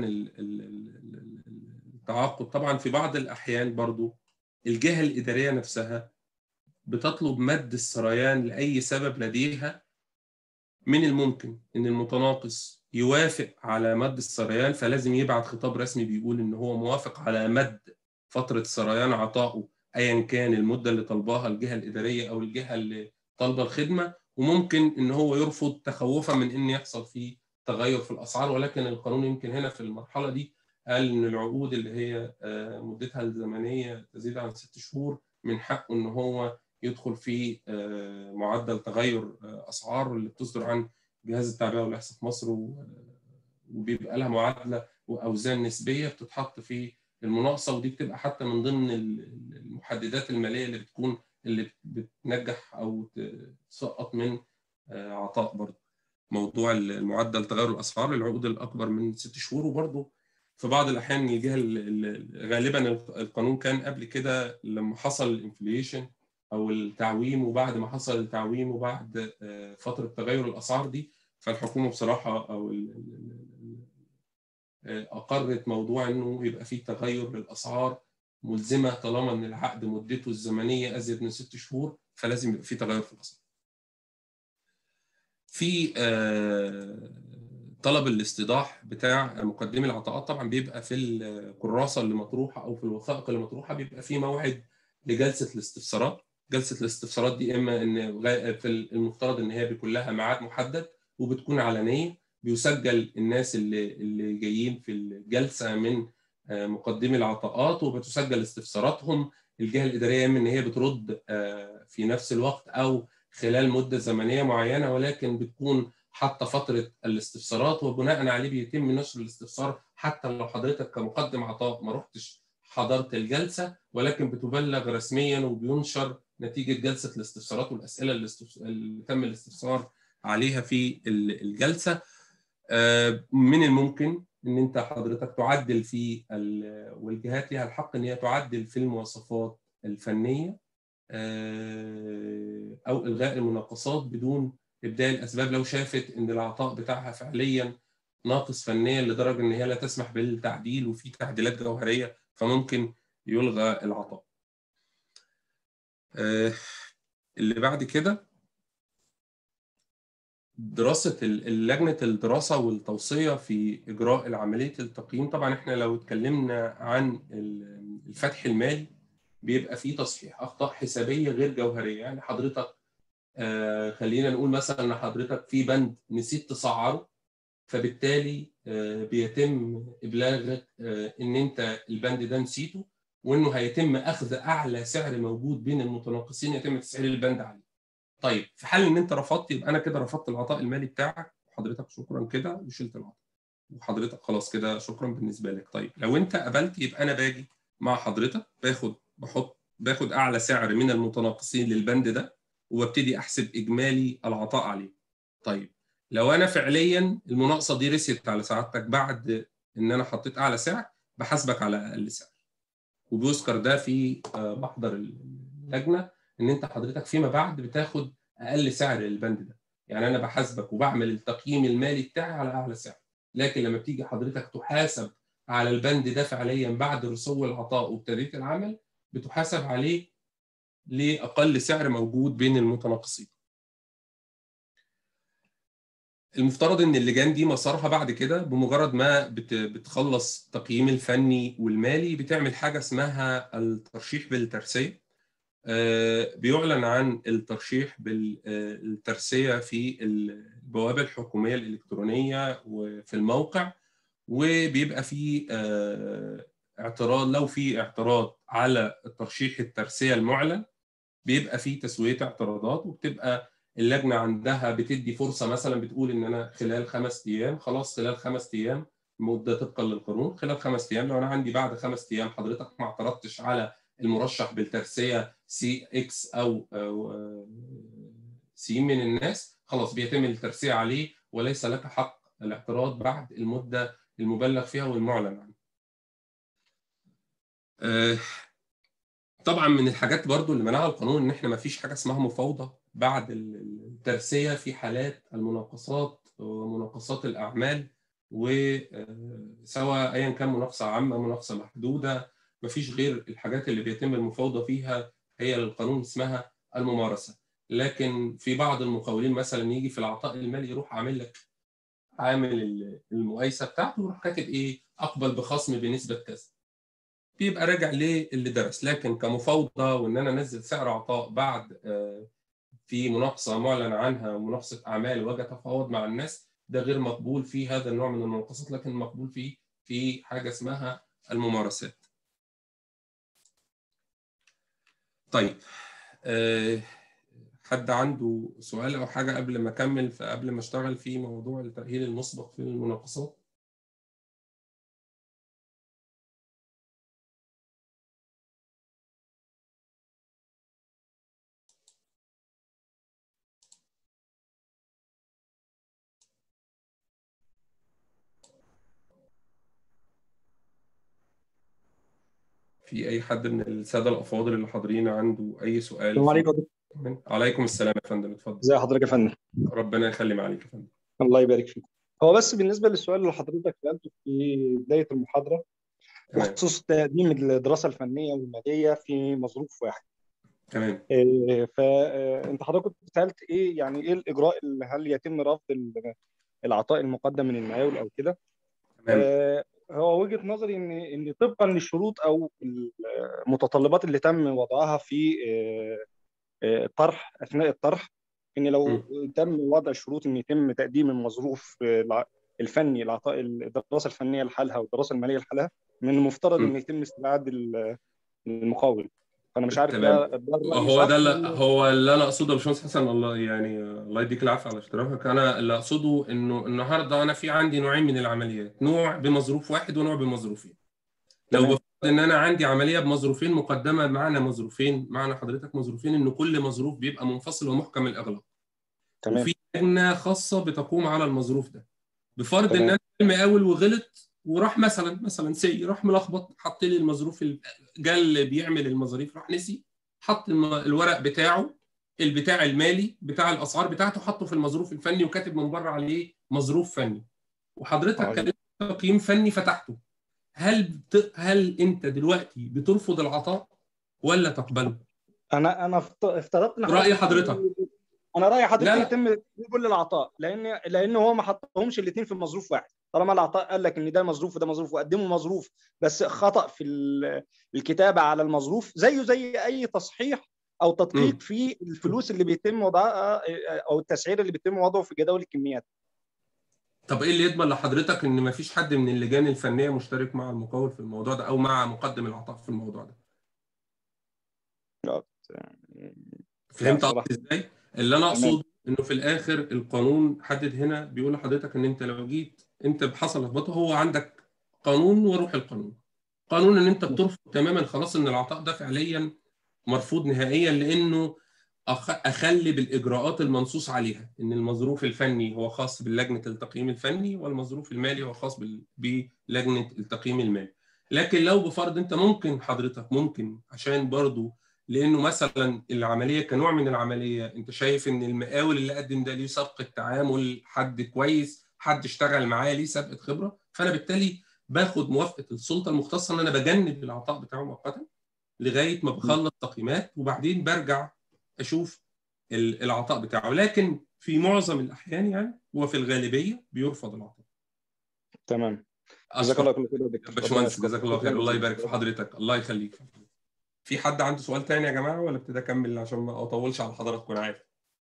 التعاقد طبعا في بعض الاحيان برضو الجهه الاداريه نفسها بتطلب مد السريان لاي سبب لديها من الممكن ان المتناقص يوافق على مد السريان فلازم يبعت خطاب رسمي بيقول ان هو موافق على مد فتره سريان عطائه ايا كان المده اللي طالباها الجهه الاداريه او الجهه اللي طالبه الخدمه وممكن ان هو يرفض تخوفا من ان يحصل فيه تغير في الاسعار ولكن القانون يمكن هنا في المرحله دي قال ان العقود اللي هي مدتها الزمنيه تزيد عن ست شهور من حقه ان هو يدخل في معدل تغير اسعار اللي بتصدر عن جهاز التعبئه والاحصاء في مصر وبيبقى لها معادله واوزان نسبيه بتتحط في المناقصه ودي بتبقى حتى من ضمن المحددات الماليه اللي بتكون اللي بتنجح او تسقط من عطاء برضه موضوع المعدل تغير الاسعار للعقود الاكبر من ست شهور وبرضه في بعض الاحيان الجهه غالبا القانون كان قبل كده لما حصل الانفليشن او التعويم وبعد ما حصل التعويم وبعد فتره تغير الاسعار دي فالحكومه بصراحه او اقرت موضوع انه يبقى في تغير للاسعار ملزمه طالما ان العقد مدته الزمنيه ازيد من ست شهور فلازم يبقى في تغير في الاسعار. في طلب الاستيضاح بتاع مقدمي العطاءات طبعا بيبقى في الكراسه اللي مطروحه او في الوثائق اللي مطروحه بيبقى في موعد لجلسه الاستفسارات جلسه الاستفسارات دي اما ان في المفترض ان هي بيكون لها ميعاد محدد وبتكون علنيه بيسجل الناس اللي اللي جايين في الجلسه من مقدمي العطاءات وبتسجل استفساراتهم الجهه الاداريه اما ان هي بترد في نفس الوقت او خلال مده زمنيه معينه ولكن بتكون حتى فتره الاستفسارات وبناء عليه بيتم نشر الاستفسار حتى لو حضرتك كمقدم عطاء ما رحتش حضرت الجلسه ولكن بتبلغ رسميا وبينشر نتيجه جلسه الاستفسارات والاسئله اللي, استفس... اللي تم الاستفسار عليها في الجلسه من الممكن ان انت حضرتك تعدل في ال... والجهات لها الحق ان هي تعدل في المواصفات الفنيه او الغاء المناقصات بدون ابداء الاسباب لو شافت ان العطاء بتاعها فعليا ناقص فنيا لدرجه ان هي لا تسمح بالتعديل وفي تعديلات جوهريه فممكن يلغى العطاء. اللي بعد كده دراسة لجنة الدراسة والتوصية في إجراء عملية التقييم طبعا إحنا لو اتكلمنا عن الفتح المالي بيبقى فيه تصحيح أخطاء حسابية غير جوهرية يعني حضرتك آه خلينا نقول مثلا ان حضرتك في بند نسيت تصعره فبالتالي آه بيتم ابلاغك آه ان انت البند ده نسيته وانه هيتم اخذ اعلى سعر موجود بين المتناقصين يتم تسعير البند عليه. طيب في حال ان انت رفضت يبقى انا كده رفضت العطاء المالي بتاعك وحضرتك شكرا كده وشلت العطاء. وحضرتك خلاص كده شكرا بالنسبه لك. طيب لو انت قبلت يبقى انا باجي مع حضرتك باخد بحط باخد اعلى سعر من المتناقصين للبند ده وببتدي احسب اجمالي العطاء عليه. طيب لو انا فعليا المناقصه دي رست على سعادتك بعد ان انا حطيت اعلى سعر بحاسبك على اقل سعر. وبيذكر ده في محضر اللجنه ان انت حضرتك فيما بعد بتاخد اقل سعر للبند ده. يعني انا بحاسبك وبعمل التقييم المالي بتاعي على اعلى سعر. لكن لما بتيجي حضرتك تحاسب على البند ده فعليا بعد رسو العطاء وابتديت العمل بتحاسب عليه لاقل سعر موجود بين المتناقصين. المفترض ان اللجان دي مسارها بعد كده بمجرد ما بتخلص التقييم الفني والمالي بتعمل حاجه اسمها الترشيح بالترسيه. بيعلن عن الترشيح بالترسيه في البوابه الحكوميه الالكترونيه وفي الموقع وبيبقى في اعتراض لو في اعتراض على الترشيح الترسيه المعلن بيبقى في تسويه اعتراضات وبتبقى اللجنه عندها بتدي فرصه مثلا بتقول ان انا خلال خمس ايام خلاص خلال خمس ايام مده طبقا للقانون خلال خمس ايام لو انا عندي بعد خمس ايام حضرتك ما اعترضتش على المرشح بالترسيه سي اكس او, أو سي من الناس خلاص بيتم الترسيه عليه وليس لك حق الاعتراض بعد المده المبلغ فيها والمعلن عنها. طبعا من الحاجات برضو اللي منعها القانون ان احنا ما فيش حاجه اسمها مفاوضه بعد الترسيه في حالات المناقصات ومناقصات الاعمال وسواء ايا كان مناقصه عامه مناقصه محدوده ما فيش غير الحاجات اللي بيتم المفاوضه فيها هي للقانون اسمها الممارسه لكن في بعض المقاولين مثلا يجي في العطاء المالي يروح عامل لك عامل المقايسه بتاعته ويروح كاتب ايه اقبل بخصم بنسبه كذا بيبقى راجع للي درس لكن كمفاوضه وان انا انزل سعر عطاء بعد في مناقصه معلن عنها مناقصه اعمال واجي اتفاوض مع الناس ده غير مقبول في هذا النوع من المناقصات لكن مقبول فيه في حاجه اسمها الممارسات. طيب حد عنده سؤال او حاجه قبل ما اكمل فقبل ما اشتغل في موضوع التاهيل المسبق في المناقصات؟ في اي حد من الساده الافاضل اللي حاضرين عنده اي سؤال السلام عليكم عليكم السلام يا فندم اتفضل ازي حضرتك يا فندم ربنا يخلي معاليك يا فندم الله يبارك فيك هو بس بالنسبه للسؤال اللي حضرتك سالته في بدايه المحاضره بخصوص تقديم الدراسه الفنيه والماليه في مظروف واحد تمام إيه فانت حضرتك كنت سالت ايه يعني ايه الاجراء اللي هل يتم رفض العطاء المقدم من المقاول او كده تمام آه هو وجهه نظري ان ان طبقا للشروط او المتطلبات اللي تم وضعها في الطرح اثناء الطرح ان لو م. تم وضع شروط ان يتم تقديم المظروف الفني العطاء الدراسه الفنيه لحالها والدراسه الماليه لحالها من المفترض ان يتم استبعاد المقاول فانا مش عارف ده, ده هو ده اللي هو اللي انا اقصده يا باشمهندس حسن الله يعني الله يديك العافيه على اشتراكك انا اللي اقصده انه النهارده انا في عندي نوعين من العمليات نوع بمظروف واحد ونوع بمظروفين لو بفرض ان انا عندي عمليه بمظروفين مقدمه معنى مظروفين معنى حضرتك مظروفين ان كل مظروف بيبقى منفصل ومحكم الاغلاق تمام وفي لجنه خاصه بتقوم على المظروف ده بفرض ان انا المقاول وغلط وراح مثلا مثلا سي راح ملخبط حط لي المظروف جا اللي بيعمل المظاريف راح نسي حط الورق بتاعه البتاع المالي بتاع الاسعار بتاعته حطه في المظروف الفني وكاتب من بره عليه مظروف فني وحضرتك كان تقييم فني فتحته هل بت... هل انت دلوقتي بترفض العطاء ولا تقبله؟ انا انا افترضت راي حضرتك انا راي حضرتك يتم كل العطاء لان لان هو ما حطهمش الاثنين في مظروف واحد طالما العطاء قال لك ان ده مظروف وده مظروف وقدموا مظروف بس خطا في الكتابه على المظروف زيه زي اي تصحيح او تدقيق م. في الفلوس اللي بيتم وضعها او التسعير اللي بيتم وضعه في جداول الكميات طب ايه اللي يضمن لحضرتك ان ما فيش حد من اللجان الفنيه مشترك مع المقاول في الموضوع ده او مع مقدم العطاء في الموضوع ده؟ لا فهمت قصدي ازاي؟ اللي انا اقصد انه في الاخر القانون حدد هنا بيقول لحضرتك ان انت لو جيت انت بحصل لخبطه هو عندك قانون وروح القانون. قانون ان انت بترفض تماما خلاص ان العطاء ده فعليا مرفوض نهائيا لانه اخلي بالاجراءات المنصوص عليها ان المظروف الفني هو خاص بلجنه التقييم الفني والمظروف المالي هو خاص بلجنه التقييم المالي لكن لو بفرض انت ممكن حضرتك ممكن عشان برضو لانه مثلا العمليه كنوع من العمليه انت شايف ان المقاول اللي قدم ده ليه سابقه تعامل حد كويس حد اشتغل معاه ليه سابقه خبره فانا بالتالي باخد موافقه السلطه المختصه ان انا بجنب العطاء بتاعه مؤقتا لغايه ما بخلص تقييمات وبعدين برجع اشوف العطاء بتاعه لكن في معظم الاحيان يعني وفي الغالبيه بيرفض العطاء تمام جزاك الله كل خير يا دكتور باشمهندس جزاك الله خير الله يبارك في حضرتك الله يخليك في حد عنده سؤال تاني يا جماعه ولا ابتدي اكمل عشان ما اطولش على حضراتكم انا عارف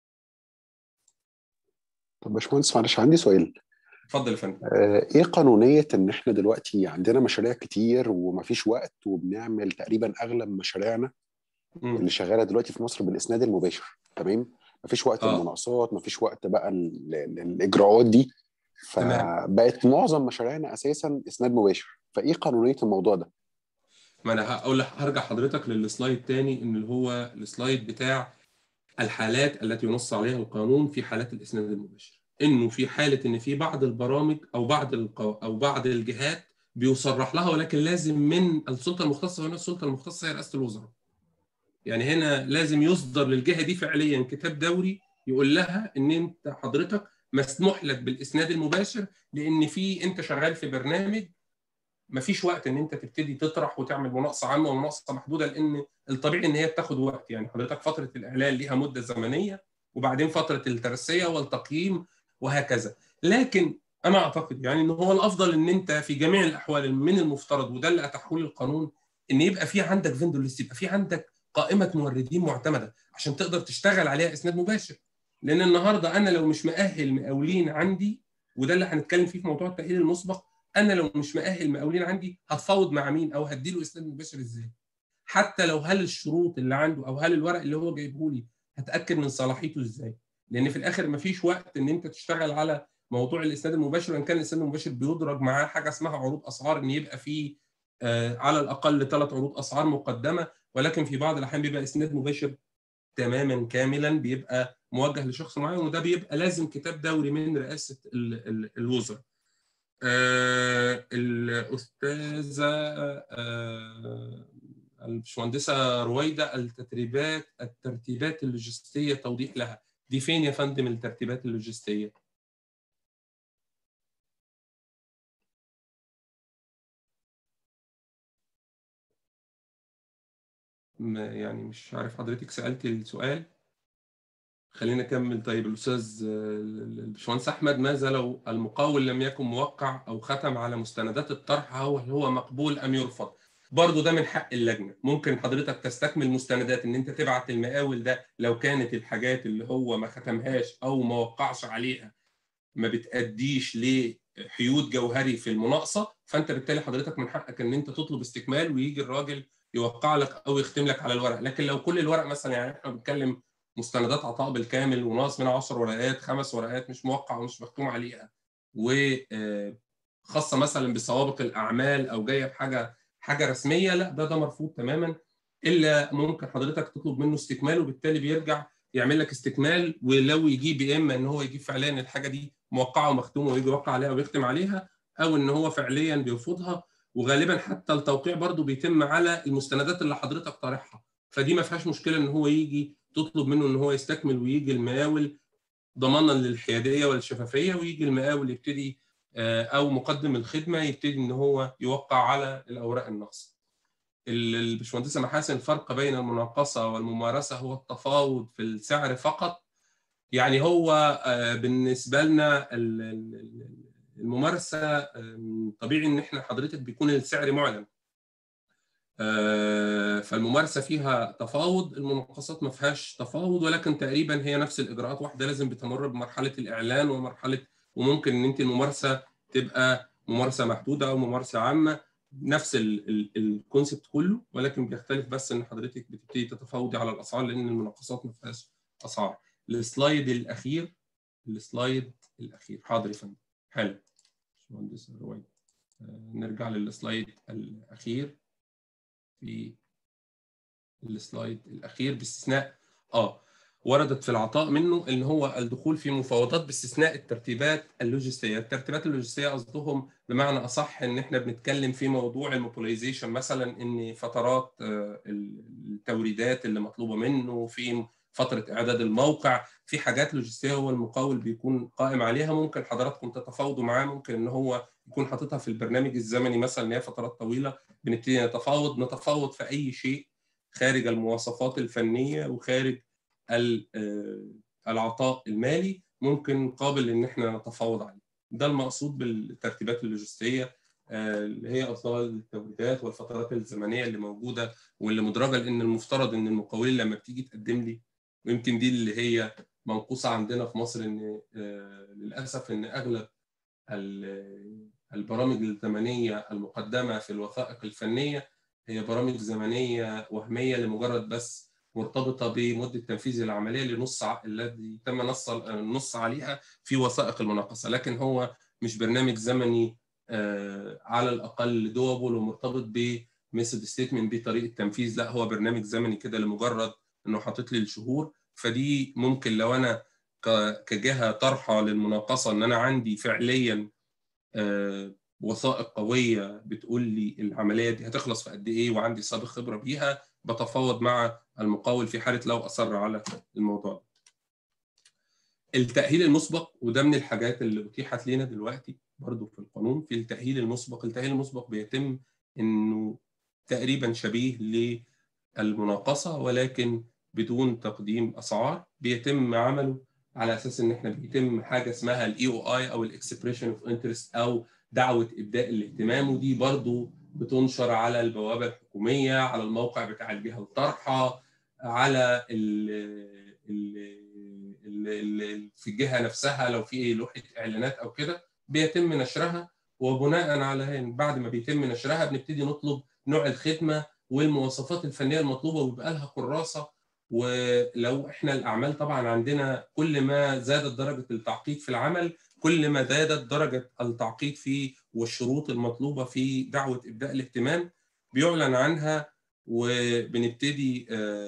طب باشمهندس معلش عندي سؤال اتفضل يا فندم آه ايه قانونيه ان احنا دلوقتي عندنا مشاريع كتير ومفيش وقت وبنعمل تقريبا اغلب مشاريعنا مم. اللي شغاله دلوقتي في مصر بالاسناد المباشر تمام مفيش وقت آه. المناقصات مفيش وقت بقى ال- ال- الاجراءات دي تمام. فبقت معظم مشاريعنا اساسا اسناد مباشر فايه قانونيه الموضوع ده ما انا هقول لك هرجع حضرتك للسلايد تاني ان اللي هو السلايد بتاع الحالات التي ينص عليها القانون في حالات الاسناد المباشر انه في حاله ان في بعض البرامج او بعض القو... او بعض الجهات بيصرح لها ولكن لازم من السلطه المختصه هنا السلطه المختصه هي رئاسه الوزراء يعني هنا لازم يصدر للجهه دي فعليا كتاب دوري يقول لها ان انت حضرتك مسموح لك بالاسناد المباشر لان في انت شغال في برنامج مفيش وقت ان انت تبتدي تطرح وتعمل مناقصه عامه ومناقصه محدوده لان الطبيعي ان هي بتاخد وقت يعني حضرتك فتره الاعلان ليها مده زمنيه وبعدين فتره الترسيه والتقييم وهكذا لكن انا اعتقد يعني ان هو الافضل ان انت في جميع الاحوال من المفترض وده اللي اتاحه لي القانون ان يبقى في عندك فيندور ليست يبقى في عندك قائمه موردين معتمده عشان تقدر تشتغل عليها اسناد مباشر لان النهارده انا لو مش مؤهل مقاولين عندي وده اللي هنتكلم فيه في موضوع التاهيل المسبق انا لو مش مؤهل مقاولين عندي هتفاوض مع مين او هديله اسناد مباشر ازاي حتى لو هل الشروط اللي عنده او هل الورق اللي هو جايبه لي هتاكد من صلاحيته ازاي لان في الاخر مفيش وقت ان انت تشتغل على موضوع الاسناد المباشر وان كان الاسناد المباشر بيدرج معاه حاجه اسمها عروض اسعار ان يبقى فيه آه على الاقل ثلاث عروض اسعار مقدمه ولكن في بعض الاحيان بيبقى اسناد مباشر تماما كاملا بيبقى موجه لشخص معين وده بيبقى لازم كتاب دوري من رئاسه الوزراء. آه الاستاذه آه الباشمهندسه رويده التدريبات الترتيبات اللوجستيه توضيح لها دي فين يا فندم الترتيبات اللوجستيه؟ يعني مش عارف حضرتك سالت السؤال خلينا نكمل طيب الاستاذ الباشمهندس احمد ماذا لو المقاول لم يكن موقع او ختم على مستندات الطرح هو هو مقبول ام يرفض برضه ده من حق اللجنه ممكن حضرتك تستكمل مستندات ان انت تبعت المقاول ده لو كانت الحاجات اللي هو ما ختمهاش او ما وقعش عليها ما بتاديش لحيود جوهري في المناقصه فانت بالتالي حضرتك من حقك ان انت تطلب استكمال ويجي الراجل يوقع لك او يختم لك على الورق لكن لو كل الورق مثلا يعني احنا بنتكلم مستندات عطاء بالكامل وناقص منها 10 ورقات خمس ورقات مش موقع ومش مختوم عليها وخاصه مثلا بسوابق الاعمال او جايه بحاجه حاجه رسميه لا ده ده مرفوض تماما الا ممكن حضرتك تطلب منه استكمال وبالتالي بيرجع يعمل لك استكمال ولو يجيب يا اما ان هو يجيب فعليا الحاجه دي موقعه ومختومه ويجي يوقع عليها ويختم عليها او ان هو فعليا بيرفضها وغالبا حتى التوقيع برضو بيتم على المستندات اللي حضرتك طارحها فدي ما فيهاش مشكله ان هو يجي تطلب منه ان هو يستكمل ويجي المقاول ضمانا للحياديه والشفافيه ويجي المقاول يبتدي او مقدم الخدمه يبتدي ان هو يوقع على الاوراق الناقصه. الباشمهندسه محاسن الفرق بين المناقصه والممارسه هو التفاوض في السعر فقط يعني هو بالنسبه لنا الممارسه طبيعي ان احنا حضرتك بيكون السعر معلن فالممارسه فيها تفاوض المناقصات ما فيهاش تفاوض ولكن تقريبا هي نفس الاجراءات واحده لازم بتمر بمرحله الاعلان ومرحله وممكن ان انت الممارسه تبقى ممارسه محدوده او ممارسه عامه نفس الكونسبت كله ولكن بيختلف بس ان حضرتك بتبتدي تتفاوضي على الاسعار لان المناقصات ما فيهاش اسعار السلايد الاخير السلايد الاخير حاضر يا فندم حلو باشمهندس رويد نرجع للسلايد الاخير في السلايد الاخير باستثناء اه وردت في العطاء منه ان هو الدخول في مفاوضات باستثناء الترتيبات اللوجستيه، الترتيبات اللوجستيه قصدهم بمعنى اصح ان احنا بنتكلم في موضوع الموبيلايزيشن مثلا ان فترات التوريدات اللي مطلوبه منه في فتره اعداد الموقع في حاجات لوجستيه هو المقاول بيكون قائم عليها ممكن حضراتكم تتفاوضوا معاه ممكن ان هو يكون حاططها في البرنامج الزمني مثلا ان هي فترات طويله بنبتدي نتفاوض نتفاوض في اي شيء خارج المواصفات الفنيه وخارج العطاء المالي ممكن قابل ان احنا نتفاوض عليه ده المقصود بالترتيبات اللوجستيه اللي هي اصدار التوريدات والفترات الزمنيه اللي موجوده واللي مدرجه لان المفترض ان المقاولين لما بتيجي تقدم لي ويمكن دي اللي هي منقوصه عندنا في مصر ان للاسف ان اغلب البرامج الزمنيه المقدمه في الوثائق الفنيه هي برامج زمنيه وهميه لمجرد بس مرتبطه بمده تنفيذ العمليه لنص الذي تم نص النص عليها في وثائق المناقصه لكن هو مش برنامج زمني على الاقل دوبل ومرتبط بميثود ستيتمنت بطريقه تنفيذ لا هو برنامج زمني كده لمجرد انه حاطط لي الشهور فدي ممكن لو انا كجهه طرحه للمناقصه ان انا عندي فعليا وثائق قويه بتقول لي العمليه دي هتخلص في قد ايه وعندي سابق خبره بيها بتفاوض مع المقاول في حاله لو اصر على الموضوع ده. التاهيل المسبق وده من الحاجات اللي اتيحت لنا دلوقتي برضو في القانون في التاهيل المسبق، التاهيل المسبق بيتم انه تقريبا شبيه للمناقصه ولكن بدون تقديم اسعار بيتم عمله على اساس ان احنا بيتم حاجه اسمها الاي او اي او الاكسبريشن اوف انترست او دعوه ابداء الاهتمام ودي برضو بتنشر على البوابه الحكوميه على الموقع بتاع الجهه الطارحه على ال ال ال ال في الجهه نفسها لو في لوحه اعلانات او كده بيتم نشرها وبناء على بعد ما بيتم نشرها بنبتدي نطلب نوع الخدمه والمواصفات الفنيه المطلوبه ويبقى لها كراسه ولو احنا الاعمال طبعا عندنا كل ما زادت درجه التعقيد في العمل كل ما زادت درجه التعقيد في والشروط المطلوبه في دعوه ابداء الاهتمام بيعلن عنها وبنبتدي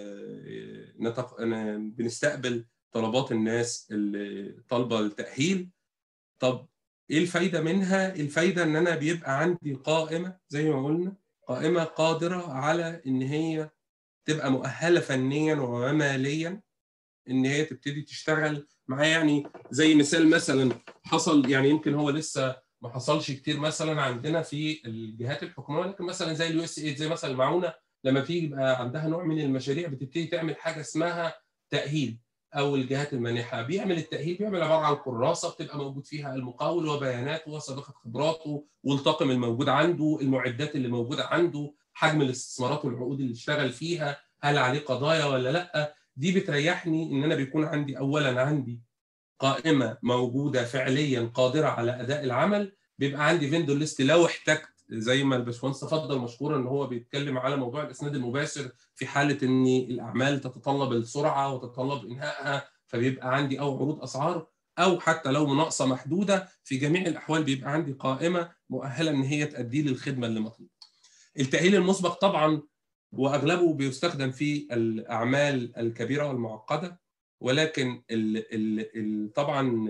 نتق... بنستقبل طلبات الناس اللي طالبه التاهيل طب ايه الفايده منها الفايده ان انا بيبقى عندي قائمه زي ما قلنا قائمه قادره على ان هي تبقى مؤهله فنيا وماليا ان هي تبتدي تشتغل معايا يعني زي مثال مثلا حصل يعني يمكن هو لسه ما حصلش كتير مثلا عندنا في الجهات الحكوميه لكن مثلا زي اليو اس اي زي مثلا المعونه لما بتيجي يبقى عندها نوع من المشاريع بتبتدي تعمل حاجه اسمها تاهيل او الجهات المانحه بيعمل التاهيل بيعمل عباره عن كراسه بتبقى موجود فيها المقاول وبياناته وسابقه خبراته والطاقم الموجود عنده المعدات اللي موجوده عنده حجم الاستثمارات والعقود اللي اشتغل فيها هل عليه قضايا ولا لا دي بتريحني ان انا بيكون عندي اولا عندي قائمه موجوده فعليا قادره على اداء العمل بيبقى عندي فيندور ليست لو احتجت زي ما الباشمهندس تفضل مشكورا ان هو بيتكلم على موضوع الاسناد المباشر في حاله ان الاعمال تتطلب السرعه وتتطلب انهائها فبيبقى عندي او عروض اسعار او حتى لو مناقصه محدوده في جميع الاحوال بيبقى عندي قائمه مؤهله ان هي تادي لي الخدمه اللي مطلوبه. التاهيل المسبق طبعا واغلبه بيستخدم في الاعمال الكبيره والمعقده ولكن ال ال ال طبعا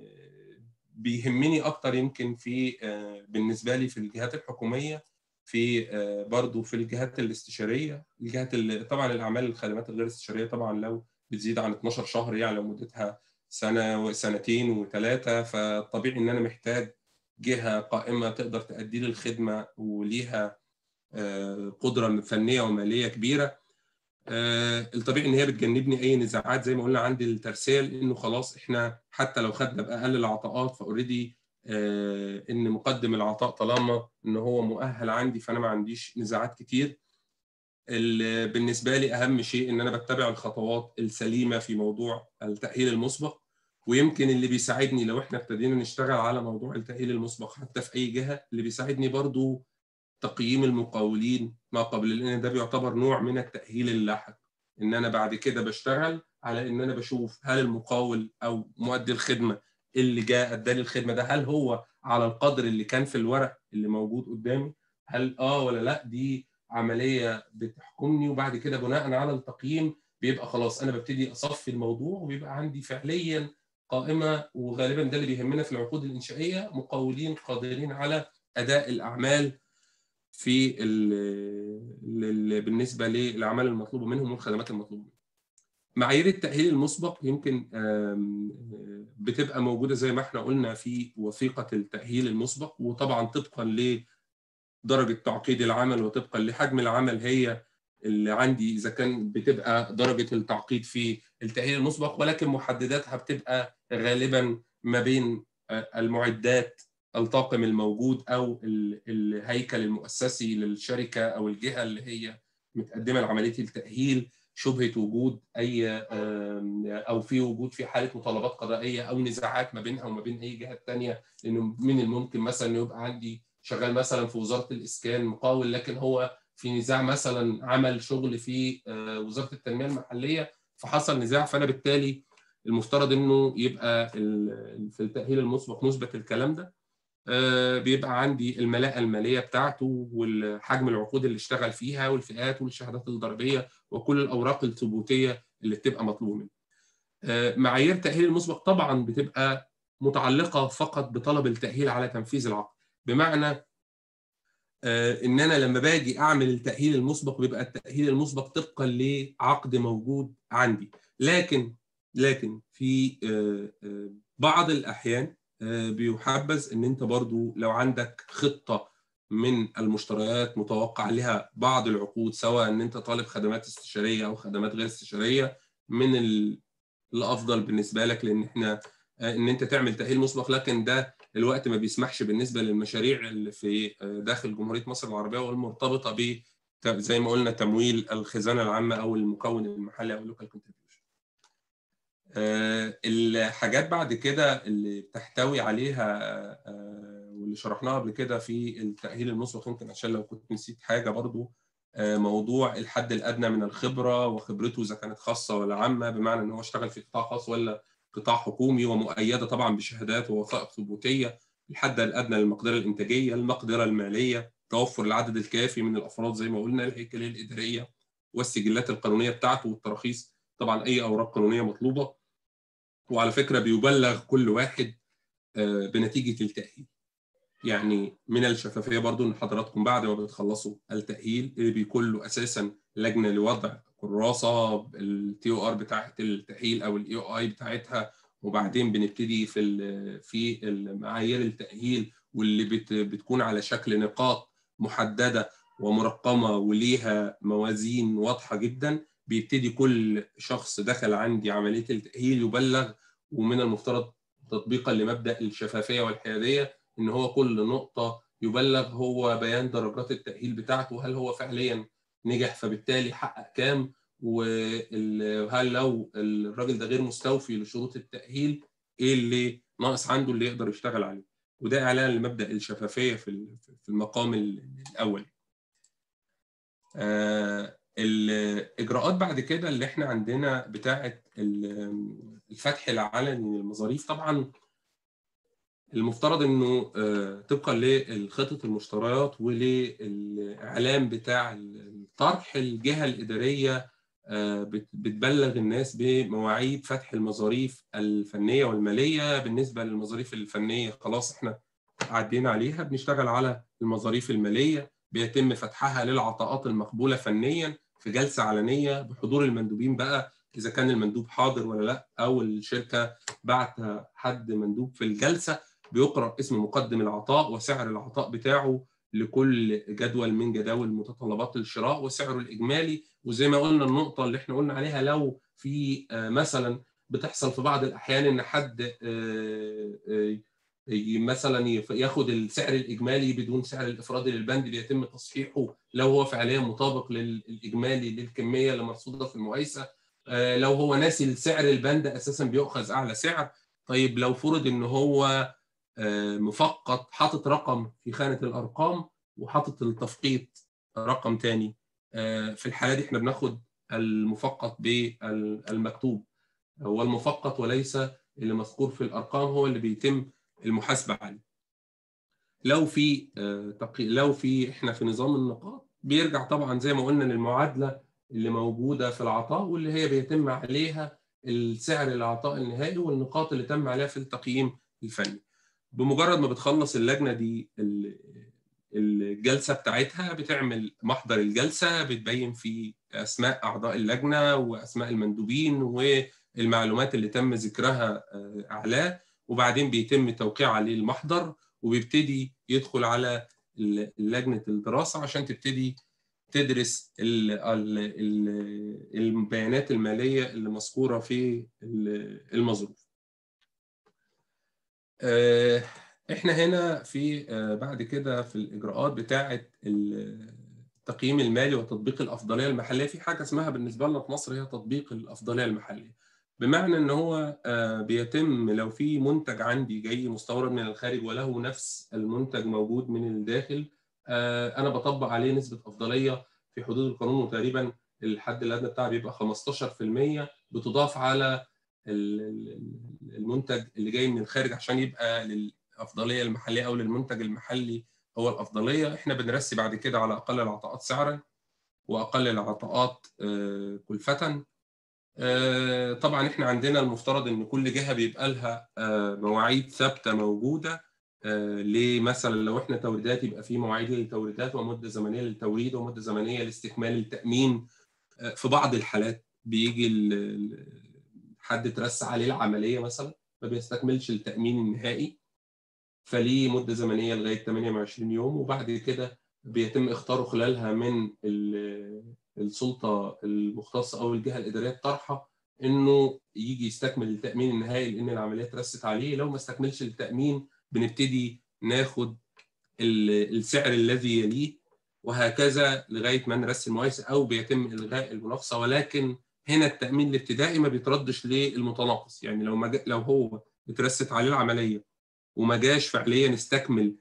بيهمني اكتر يمكن في بالنسبه لي في الجهات الحكوميه في برضه في الجهات الاستشاريه الجهات اللي طبعا الاعمال الخدمات الغير استشاريه طبعا لو بتزيد عن 12 شهر يعني لو مدتها سنه وسنتين وثلاثه فطبيعي ان انا محتاج جهه قائمه تقدر تأدي لي الخدمه وليها قدره فنيه وماليه كبيره الطبيعي ان هي بتجنبني اي نزاعات زي ما قلنا عندي الترسيه لانه خلاص احنا حتى لو خدنا باقل العطاءات فاوريدي ان مقدم العطاء طالما ان هو مؤهل عندي فانا ما عنديش نزاعات كتير بالنسبه لي اهم شيء ان انا بتبع الخطوات السليمه في موضوع التاهيل المسبق ويمكن اللي بيساعدني لو احنا ابتدينا نشتغل على موضوع التاهيل المسبق حتى في اي جهه اللي بيساعدني برضو تقييم المقاولين ما قبل لان ده بيعتبر نوع من التاهيل اللاحق ان انا بعد كده بشتغل على ان انا بشوف هل المقاول او مؤدي الخدمه اللي جاء اداني الخدمه ده هل هو على القدر اللي كان في الورق اللي موجود قدامي هل اه ولا لا دي عمليه بتحكمني وبعد كده بناء على التقييم بيبقى خلاص انا ببتدي اصفي الموضوع وبيبقى عندي فعليا قائمه وغالبا ده اللي بيهمنا في العقود الانشائيه مقاولين قادرين على اداء الاعمال في ال ال بالنسبه للاعمال المطلوبه منهم والخدمات المطلوبه منهم. معايير التاهيل المسبق يمكن بتبقى موجوده زي ما احنا قلنا في وثيقه التاهيل المسبق وطبعا طبقا لدرجه تعقيد العمل وطبقا لحجم العمل هي اللي عندي اذا كان بتبقى درجه التعقيد في التاهيل المسبق ولكن محدداتها بتبقى غالبا ما بين المعدات الطاقم الموجود او الهيكل المؤسسي للشركه او الجهه اللي هي متقدمه لعمليه التاهيل شبهه وجود اي او في وجود في حاله مطالبات قضائيه او نزاعات ما بينها وما بين اي جهه ثانيه لانه من الممكن مثلا يبقى عندي شغال مثلا في وزاره الاسكان مقاول لكن هو في نزاع مثلا عمل شغل في وزاره التنميه المحليه فحصل نزاع فانا بالتالي المفترض انه يبقى في التاهيل المسبق مثبت الكلام ده بيبقى عندي الملاءه الماليه بتاعته والحجم العقود اللي اشتغل فيها والفئات والشهادات الضريبيه وكل الاوراق الثبوتيه اللي بتبقى مطلوبه مني. معايير التاهيل المسبق طبعا بتبقى متعلقه فقط بطلب التاهيل على تنفيذ العقد بمعنى ان انا لما باجي اعمل التاهيل المسبق بيبقى التاهيل المسبق طبقا لعقد موجود عندي لكن لكن في بعض الاحيان بيحبذ ان انت برضو لو عندك خطه من المشتريات متوقع لها بعض العقود سواء ان انت طالب خدمات استشاريه او خدمات غير استشاريه من الافضل بالنسبه لك لان احنا ان انت تعمل تاهيل مسبق لكن ده الوقت ما بيسمحش بالنسبه للمشاريع اللي في داخل جمهوريه مصر العربيه والمرتبطه ب زي ما قلنا تمويل الخزانه العامه او المكون المحلي او اللوكال كونتريبيوشن. الحاجات بعد كده اللي بتحتوي عليها واللي شرحناها قبل كده في التاهيل المسبق يمكن عشان لو كنت نسيت حاجه برضو موضوع الحد الادنى من الخبره وخبرته اذا كانت خاصه ولا عامه بمعنى ان هو اشتغل في قطاع خاص ولا قطاع حكومي ومؤيده طبعا بشهادات ووثائق ثبوتيه الحد الادنى للمقدره الانتاجيه المقدره الماليه توفر العدد الكافي من الافراد زي ما قلنا الهيكليه الاداريه والسجلات القانونيه بتاعته والتراخيص طبعا اي اوراق قانونيه مطلوبه وعلى فكره بيبلغ كل واحد بنتيجه التاهيل يعني من الشفافيه برضو ان حضراتكم بعد ما بتخلصوا التاهيل اللي بيكون له اساسا لجنه لوضع كراسه التي او ار بتاعت التاهيل او الاي او اي بتاعتها وبعدين بنبتدي في في معايير التاهيل واللي بت بتكون على شكل نقاط محدده ومرقمه وليها موازين واضحه جدا بيبتدي كل شخص دخل عندي عمليه التاهيل يبلغ ومن المفترض تطبيقا لمبدا الشفافيه والحياديه ان هو كل نقطه يبلغ هو بيان درجات التاهيل بتاعته هل هو فعليا نجح فبالتالي حقق كام وهل لو الراجل ده غير مستوفي لشروط التاهيل ايه اللي ناقص عنده اللي يقدر يشتغل عليه وده اعلان لمبدا الشفافيه في في المقام الاول آه الاجراءات بعد كده اللي احنا عندنا بتاعه الفتح العلني للمظاريف طبعا المفترض انه طبقا للخطط المشتريات وللاعلام بتاع الطرح الجهه الاداريه بتبلغ الناس بمواعيد فتح المظاريف الفنيه والماليه بالنسبه للمظاريف الفنيه خلاص احنا عدينا عليها بنشتغل على المظاريف الماليه بيتم فتحها للعطاءات المقبوله فنيا في جلسه علنيه بحضور المندوبين بقى اذا كان المندوب حاضر ولا لا او الشركه بعت حد مندوب في الجلسه بيقرأ اسم مقدم العطاء وسعر العطاء بتاعه لكل جدول من جداول متطلبات الشراء وسعره الإجمالي وزي ما قلنا النقطة اللي احنا قلنا عليها لو في مثلا بتحصل في بعض الأحيان إن حد مثلا ياخد السعر الإجمالي بدون سعر الإفرادي للبند بيتم تصحيحه لو هو فعليا مطابق للإجمالي للكمية اللي مرصودة في المقايسة لو هو ناسي السعر البند أساسا بيؤخذ أعلى سعر طيب لو فرض إن هو مفقط حاطط رقم في خانه الارقام وحاطط التفقيط رقم تاني في الحاله دي احنا بناخد المفقط بالمكتوب هو المفقط وليس اللي مذكور في الارقام هو اللي بيتم المحاسبه عليه لو في لو في احنا في نظام النقاط بيرجع طبعا زي ما قلنا للمعادله اللي موجوده في العطاء واللي هي بيتم عليها السعر العطاء النهائي والنقاط اللي تم عليها في التقييم الفني بمجرد ما بتخلص اللجنه دي الجلسه بتاعتها بتعمل محضر الجلسه بتبين فيه اسماء اعضاء اللجنه واسماء المندوبين والمعلومات اللي تم ذكرها اعلاه وبعدين بيتم توقيع عليه المحضر وبيبتدي يدخل على لجنه الدراسه عشان تبتدي تدرس البيانات الماليه اللي مذكوره في المظروف. احنا هنا في بعد كده في الاجراءات بتاعه التقييم المالي وتطبيق الافضليه المحليه في حاجه اسمها بالنسبه لنا في مصر هي تطبيق الافضليه المحليه بمعنى ان هو بيتم لو في منتج عندي جاي مستورد من الخارج وله نفس المنتج موجود من الداخل انا بطبق عليه نسبه افضليه في حدود القانون وتقريبا الحد الادنى بتاعه بيبقى 15% بتضاف على المنتج اللي جاي من الخارج عشان يبقى للافضليه المحليه او للمنتج المحلي هو الافضليه احنا بنرسي بعد كده على اقل العطاءات سعرا واقل العطاءات كلفه طبعا احنا عندنا المفترض ان كل جهه بيبقى لها مواعيد ثابته موجوده لمثلا لو احنا توريدات يبقى في مواعيد للتوريدات ومده زمنيه للتوريد ومده زمنيه لاستكمال التامين في بعض الحالات بيجي حد ترسى عليه العمليه مثلا ما بيستكملش التامين النهائي فليه مده زمنيه لغايه 28 يوم وبعد كده بيتم اختاره خلالها من السلطه المختصه او الجهه الاداريه الطارحه انه يجي يستكمل التامين النهائي لان العمليه اترست عليه لو ما استكملش التامين بنبتدي ناخد السعر الذي يليه وهكذا لغايه ما نرسم المقايسه او بيتم الغاء المناقصه ولكن هنا التامين الابتدائي ما بيتردش للمتناقص يعني لو ما لو هو اترست عليه العمليه وما جاش فعليا استكمل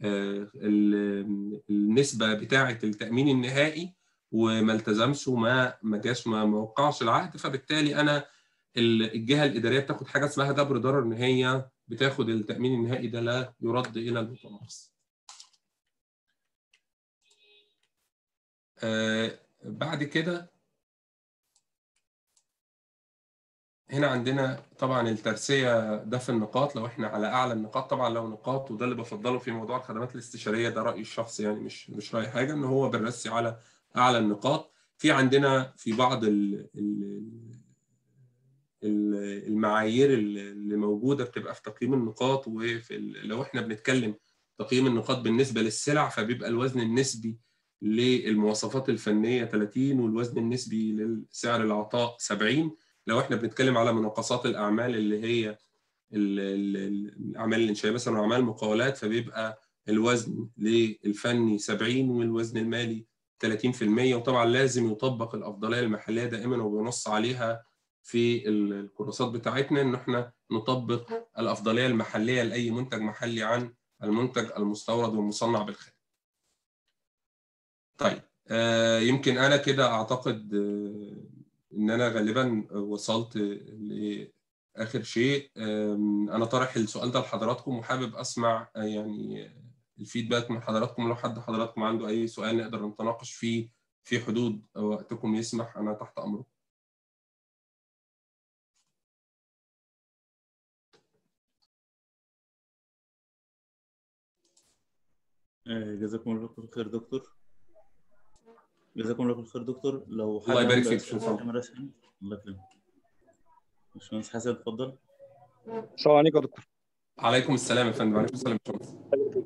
النسبه بتاعه التامين النهائي وما التزمش وما ما جاش ما وقعش العقد فبالتالي انا الجهه الاداريه بتاخد حاجه اسمها جبر ضرر ان هي بتاخد التامين النهائي ده لا يرد الى المتناقص. آه بعد كده هنا عندنا طبعا الترسيه ده في النقاط لو احنا على اعلى النقاط طبعا لو نقاط وده اللي بفضله في موضوع الخدمات الاستشاريه ده رايي الشخصي يعني مش مش راي حاجه ان هو بنرسي على اعلى النقاط في عندنا في بعض ال ال المعايير اللي موجوده بتبقى في تقييم النقاط وفي لو احنا بنتكلم تقييم النقاط بالنسبه للسلع فبيبقى الوزن النسبي للمواصفات الفنيه 30 والوزن النسبي لسعر العطاء 70 لو احنا بنتكلم على مناقصات الاعمال اللي هي الاعمال الانشائيه مثلا واعمال المقاولات فبيبقى الوزن للفني 70 والوزن المالي 30% وطبعا لازم يطبق الافضليه المحليه دائما وبنص عليها في الكورسات بتاعتنا ان احنا نطبق الافضليه المحليه لاي منتج محلي عن المنتج المستورد والمصنع بالخارج. طيب آه يمكن انا كده اعتقد آه ان انا غالبا وصلت لاخر شيء انا طرح السؤال ده لحضراتكم وحابب اسمع يعني الفيدباك من حضراتكم لو حد حضراتكم عنده اي سؤال نقدر نتناقش فيه في حدود وقتكم يسمح انا تحت امركم جزاكم الله كل خير دكتور جزاكم الله كل خير دكتور لو الله يبارك فيك شكرا الله يكرمك باشمهندس حسن اتفضل السلام عليكم يا دكتور عليكم السلام يا فندم وعليكم السلام يا باشمهندس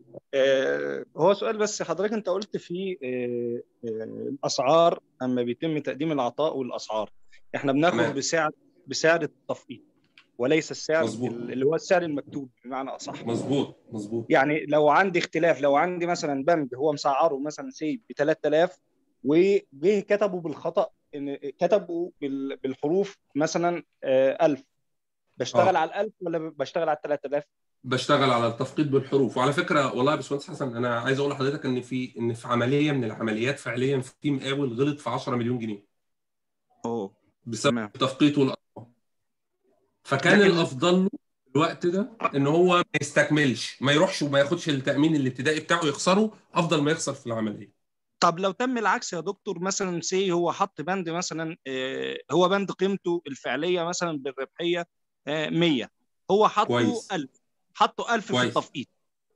آه هو سؤال بس حضرتك انت قلت في آه آه الاسعار اما بيتم تقديم العطاء والاسعار احنا بناخد تمام. بسعر بسعر التفقيد وليس السعر مظبوط. اللي هو السعر المكتوب بمعنى اصح مظبوط مظبوط يعني لو عندي اختلاف لو عندي مثلا بند هو مسعره مثلا سي ب 3000 وجه كتبه بالخطا ان كتبه بال- بالحروف مثلا آه، 1000 بشتغل آه. على ال 1000 ولا بشتغل على ال 3000 بشتغل على التفقيد بالحروف وعلى فكره والله يا باشمهندس حسن انا عايز اقول لحضرتك ان في ان في عمليه من العمليات فعليا في مقاول غلط في 10 مليون جنيه اوه بسبب تمام. التفقيط والارقام فكان لكن- الافضل له في الوقت ده ان هو ما يستكملش ما يروحش وما ياخدش التامين الابتدائي بتاعه يخسره افضل ما يخسر في العمليه طب لو تم العكس يا دكتور مثلا سي هو حط بند مثلا آه، هو بند قيمته الفعليه مثلا بالربحيه آه، 100 هو حطه كويس. 1000 حطه 1000 في كويس. التفقيد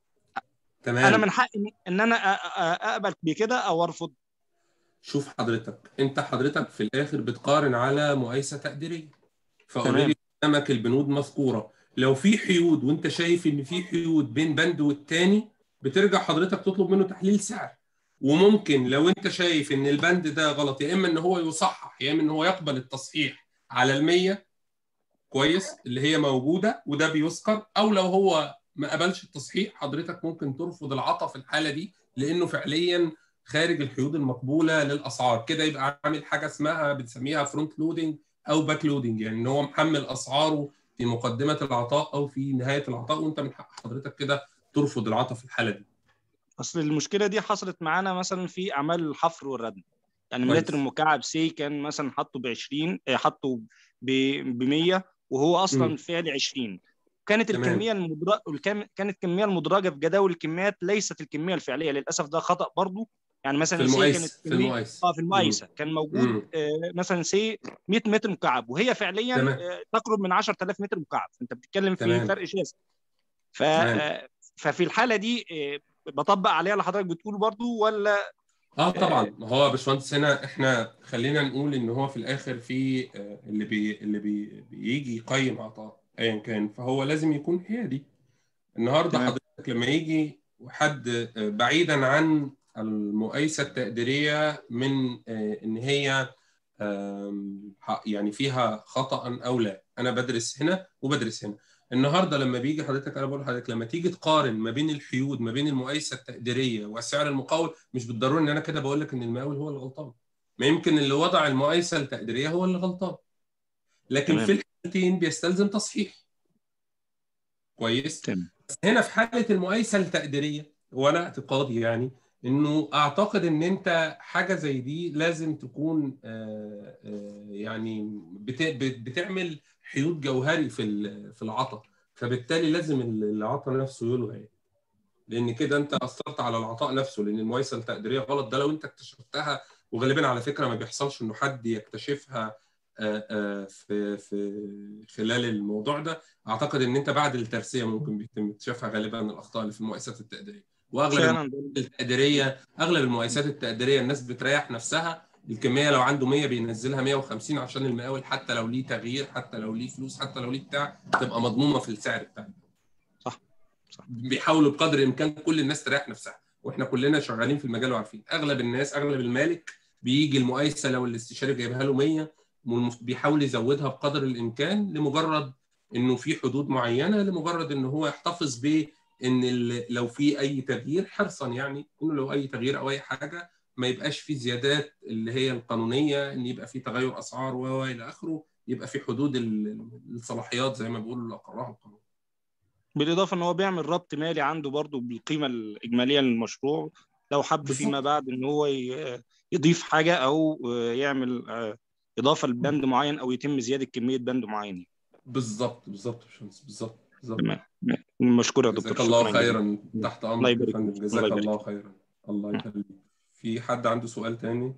تمام انا من حقي ان انا أ- أ- اقبل بكده او ارفض شوف حضرتك انت حضرتك في الاخر بتقارن على مقايسه تقديريه فاوريدي قدامك البنود مذكوره لو في حيود وانت شايف ان في حيود بين بند والتاني بترجع حضرتك تطلب منه تحليل سعر وممكن لو انت شايف ان البند ده غلط يا اما ان هو يصحح يا اما ان هو يقبل التصحيح على المية كويس اللي هي موجوده وده بيذكر او لو هو ما قبلش التصحيح حضرتك ممكن ترفض العطا في الحاله دي لانه فعليا خارج الحدود المقبوله للاسعار كده يبقى عامل حاجه اسمها بنسميها فرونت لودنج او باك لودنج يعني ان هو محمل اسعاره في مقدمه العطاء او في نهايه العطاء وانت من حق حضرتك كده ترفض العطاء في الحاله دي اصل المشكله دي حصلت معانا مثلا في اعمال الحفر والردم يعني كويس. المتر المكعب سي كان مثلا حاطه ب 20 آه، حاطه ب 100 وهو اصلا مم. فعلي 20 كانت تمام. الكميه المدرجه كانت الكميه المدرجه في جداول الكميات ليست الكميه الفعليه للاسف ده خطا برضه يعني في مثلا سي كانت المقايسه في كمية- المقايسه اه في المقايسه كان موجود مم. آه مثلا سي 100 متر مكعب وهي فعليا تمام. آه تقرب من 10000 متر مكعب فانت بتتكلم في تمام. فرق شاسع ف تمام. آه، ففي الحاله دي آه، بطبق عليها اللي حضرتك بتقوله برضو ولا اه طبعا ما هو يا باشمهندس هنا احنا خلينا نقول ان هو في الاخر في آه، اللي بي اللي بي بيجي يقيم عطاء ايا كان فهو لازم يكون حيادي النهارده تمام. حضرتك لما يجي حد آه، بعيدا عن المقايسه التقديريه من آه، ان هي آم، ح- يعني فيها خطأ او لا انا بدرس هنا وبدرس هنا النهارده لما بيجي حضرتك انا بقول لحضرتك لما تيجي تقارن ما بين الحيود ما بين المقايسه التقديريه والسعر المقاول مش بالضروره ان انا كده بقول لك ان المقاول هو اللي غلطان ما يمكن اللي وضع المقايسه التقديريه هو اللي غلطان لكن تمام. في الحالتين بيستلزم تصحيح كويس تمام. بس هنا في حاله المقايسه التقديريه وانا اعتقادي يعني انه اعتقد ان انت حاجه زي دي لازم تكون آه، آه، يعني بت- بت- بتعمل حيود جوهري في ال- في العطاء فبالتالي لازم العطاء نفسه يلغى لان كده انت اثرت على العطاء نفسه لان المقايسه التقديريه غلط ده لو انت اكتشفتها وغالبا على فكره ما بيحصلش انه حد يكتشفها آه، آه، في في خلال الموضوع ده اعتقد ان انت بعد الترسيه ممكن بيتم اكتشافها غالبا الاخطاء اللي في المقايسات التقديريه واغلب فعلا ده التقديريه اغلب المقايسات التقديريه الناس بتريح نفسها الكميه لو عنده 100 بينزلها 150 عشان المقاول حتى لو ليه تغيير حتى لو ليه فلوس حتى لو ليه بتاع تبقى مضمومه في السعر بتاعها صح صح بيحاولوا بقدر الامكان كل الناس تريح نفسها واحنا كلنا شغالين في المجال وعارفين اغلب الناس اغلب المالك بيجي المقايسه لو الاستشاري جايبها له 100 والمف- بيحاول يزودها بقدر الامكان لمجرد انه في حدود معينه لمجرد ان هو يحتفظ ب ان ال- لو في اي تغيير حرصا يعني انه لو اي تغيير او اي حاجه ما يبقاش في زيادات اللي هي القانونيه ان يبقى في تغير اسعار و و الى اخره يبقى في حدود ال- الصلاحيات زي ما بيقولوا اللي اقرها القانون بالاضافه ان هو بيعمل ربط مالي عنده برضو بالقيمه الاجماليه للمشروع لو حب بالظبط. فيما بعد ان هو ي- يضيف حاجه او يعمل آه، اضافه لبند معين او يتم زياده كميه بند معين بالظبط بالظبط يا باشمهندس بالظبط بالظبط تمام مشكور يا دكتور جزاك الله شكراً جزيلاً. خيرا تحت الله امرك يا يبارك فندم فيك. جزاك الله يبارك الله خيرا الله يخليك في حد عنده سؤال تاني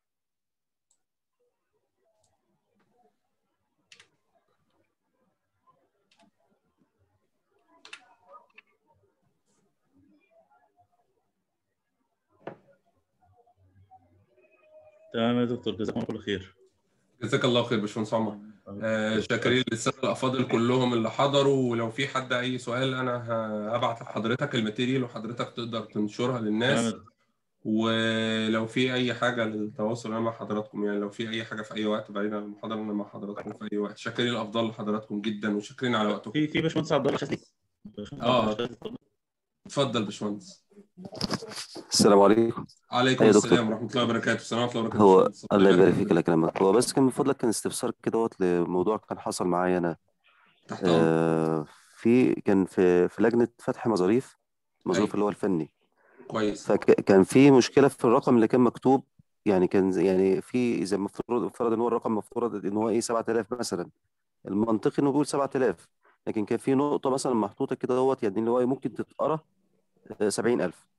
تمام يا دكتور جزاكم الله كل خير جزاك الله خير باشمهندس عمر آه شاكرين للساده الافاضل كلهم اللي حضروا ولو في حد اي سؤال انا ه- هبعت لحضرتك الماتيريال وحضرتك تقدر تنشرها للناس تمام ولو في اي حاجه للتواصل انا مع حضراتكم يعني لو في اي حاجه في اي وقت بعيد عن المحاضره انا مع حضراتكم في اي وقت شاكرين الافضل لحضراتكم جدا وشاكرين على وقتكم في في باشمهندس عبد الله شاذلي باشمهندس آه. عبد الله شاذلي، اتفضل. اتفضل باشمهندس السلام عليكم عليكم أيوة دكتور. السلام ورحمه الله وبركاته السلام ورحمه الله وبركاته هو باشمهندس. الله يبارك فيك الله يكرمك هو بس كان من فضلك كان استفسار كده دوت لموضوع كان حصل معايا انا تحت امرك آه في كان في في لجنه فتح مظاريف مظروف أيوة. اللي هو الفني كويس فكان في مشكله في الرقم اللي كان مكتوب يعني كان زي- يعني في اذا المفروض فرض ان هو الرقم مفترض ان هو ايه 7000 مثلا المنطقي انه بيقول 7000 لكن كان في نقطه مثلا محطوطه كده دوت يعني اللي هو ممكن تتقرا آه، 70000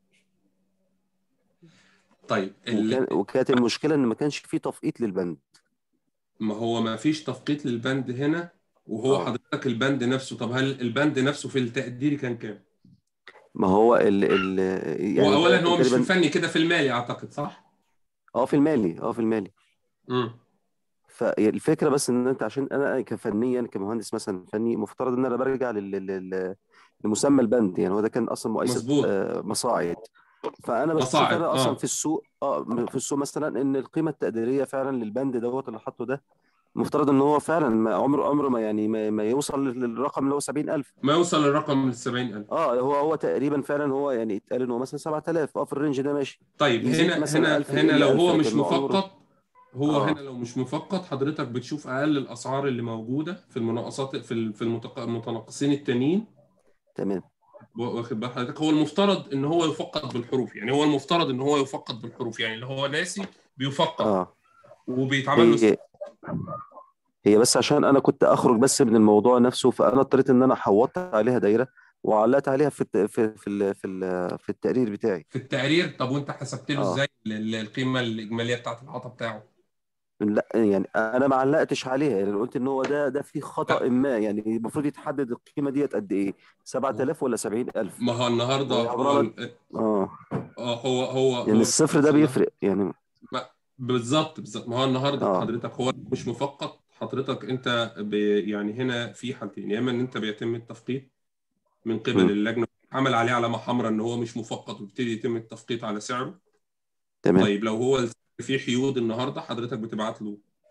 طيب ال- وكان وكانت المشكله ان ما كانش في تفقيت للبند ما هو ما فيش تفقيت للبند هنا وهو آه. حضرتك البند نفسه طب هل البند نفسه في التقديري كان كام؟ ما هو ال ال يعني هو اولا ده هو مش في تقريبا الفني كده في المالي اعتقد صح؟ اه في المالي اه في المالي امم فالفكره بس ان انت عشان انا كفنيا كمهندس مثلا فني مفترض ان انا برجع لل- لل- لل- لمسمى البند يعني هو ده كان اصلا مؤسسه مظبوط. آه، مصاعد فانا بشوف مصاعد، انا اصلا آه. في السوق اه في السوق مثلا ان القيمه التقديريه فعلا للبند دوت اللي حاطه ده مفترض ان هو فعلا ما عمره عمره ما يعني ما, ما يوصل للرقم اللي هو 70000 ما يوصل الرقم ل 70000 اه هو هو تقريبا فعلا هو يعني اتقال ان هو مثلا 7000 اه في الرينج ده ماشي طيب يزيد هنا مثلا هنا 1000 هنا يقل لو 1000 هو مش لكن عمره- مفقط هو آه. هنا لو مش مفقط حضرتك بتشوف اقل الاسعار اللي موجوده في المناقصات في ال- في المتق- المتناقصين التانيين تمام واخد بال حضرتك هو المفترض ان هو يفقد بالحروف يعني هو المفترض ان هو يفقد بالحروف يعني اللي هو ناسي بيفقد اه وبيتعمل له هي هي بس عشان انا كنت اخرج بس من الموضوع نفسه فانا اضطريت ان انا حوطت عليها دايره وعلقت عليها في الت- في في ال- في ال- في التقرير بتاعي في التقرير طب وانت حسبت له آه. ازاي ال- القيمه الاجماليه بتاعت العطا بتاعه لا يعني انا ما علقتش عليها يعني قلت ان هو ده ده في خطأ ما يعني المفروض يتحدد القيمه ديت قد ايه 7000 ولا 70000 ما هو النهارده هو هو عبارة ال- اه آه، هو هو يعني هو الصفر ده بيفرق يعني بالظبط بالظبط ما هو النهارده آه. حضرتك هو مش مفقط حضرتك انت ب... يعني هنا في حالتين يا اما ان انت بيتم التفقيت من قبل م. اللجنه عمل عليه علامه حمراء ان هو مش مفقط ويبتدي يتم التفقيت على سعره تمام طيب لو هو السعر فيه حيود النهارده حضرتك بتبعت له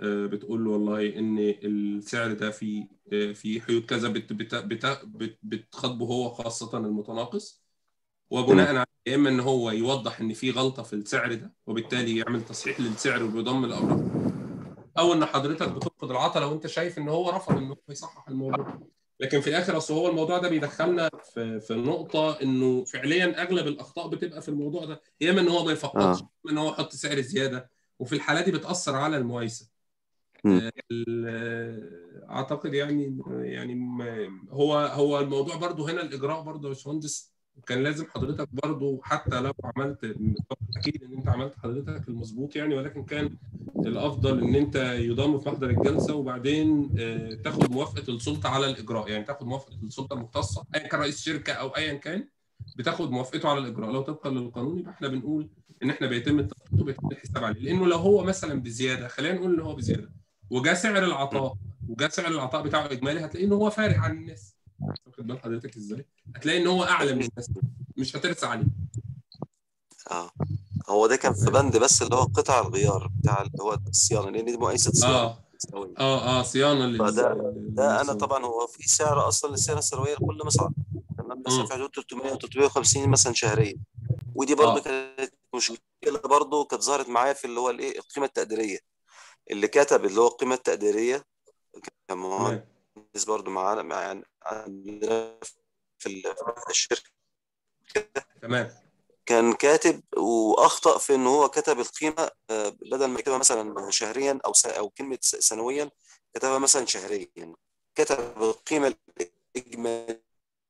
آه، بتقول له والله ان السعر ده في آه، في حدود كذا بت بت بت بت بتخاطبه هو خاصه المتناقص وبناء عليه يا اما ان هو يوضح ان في غلطه في السعر ده وبالتالي يعمل تصحيح للسعر وبيضم الاوراق او ان حضرتك بتفقد العطا لو انت شايف ان هو رفض ان هو يصحح الموضوع لكن في الاخر اصل هو الموضوع ده بيدخلنا في في نقطه انه فعليا اغلب الاخطاء بتبقى في الموضوع ده يا اما ان هو ما يفقدش آه. يا اما ان هو يحط سعر زياده وفي الحاله دي بتاثر على المقايسه مم. آه، ال- اعتقد يعني يعني ما- هو هو الموضوع برضو هنا الاجراء برضو يا باشمهندس كان لازم حضرتك برضو حتى لو عملت اكيد ان انت عملت حضرتك المظبوط يعني ولكن كان الافضل ان انت يضم في محضر الجلسه وبعدين آه، تاخد موافقه السلطه على الاجراء يعني تاخد موافقه السلطه المختصه ايا كان رئيس شركه او ايا كان بتاخد موافقته على الاجراء لو طبقا للقانون يبقى احنا بنقول ان احنا بيتم التخطيط وبيتم الحساب عليه لانه لو هو مثلا بزياده خلينا نقول ان هو بزياده وجا سعر العطاء وجا سعر العطاء بتاعه اجمالي هتلاقي ان هو فارق عن الناس واخد بال حضرتك ازاي؟ هتلاقي ان هو اعلى من الناس مش هترسى عليه اه هو ده كان في بند بس اللي هو قطع الغيار بتاع اللي هو الصيانه لان دي مؤسسه صيانه اه سنويه اه اه صيانه لل- فده- لل- ده انا للمصنع. طبعا هو في سعر اصلا للصيانه السنويه لكل مصعد تمام مثلا مم. في حدود 300 و 350 مثلا شهريا ودي برضه آه. كانت مشكله برضه كانت ظهرت معايا في اللي هو الايه القيمه التقديريه اللي كتب اللي هو القيمه التقديريه كان مهندس تمام برضه معانا مع عندنا في ال- في الشركه تمام كان كاتب واخطا في ان هو كتب القيمه آه، بدل ما يكتبها مثلا شهريا او س- او كلمه س- سنويا كتبها مثلا شهريا كتب القيمه الاجماليه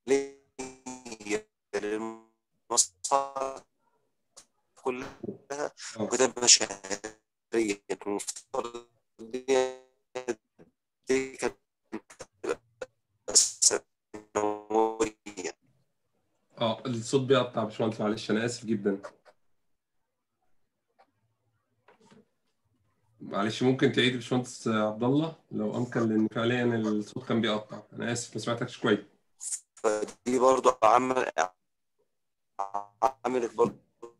للمصارف كلها آه. وكتبها شهريا المفترض دي دي كانت سنويا اه الصوت بيقطع يا باشمهندس معلش انا اسف جدا معلش ممكن تعيد يا باشمهندس عبد الله لو امكن لان فعليا الصوت كان بيقطع انا اسف ما سمعتكش كويس فدي برضو عمل عملت برضو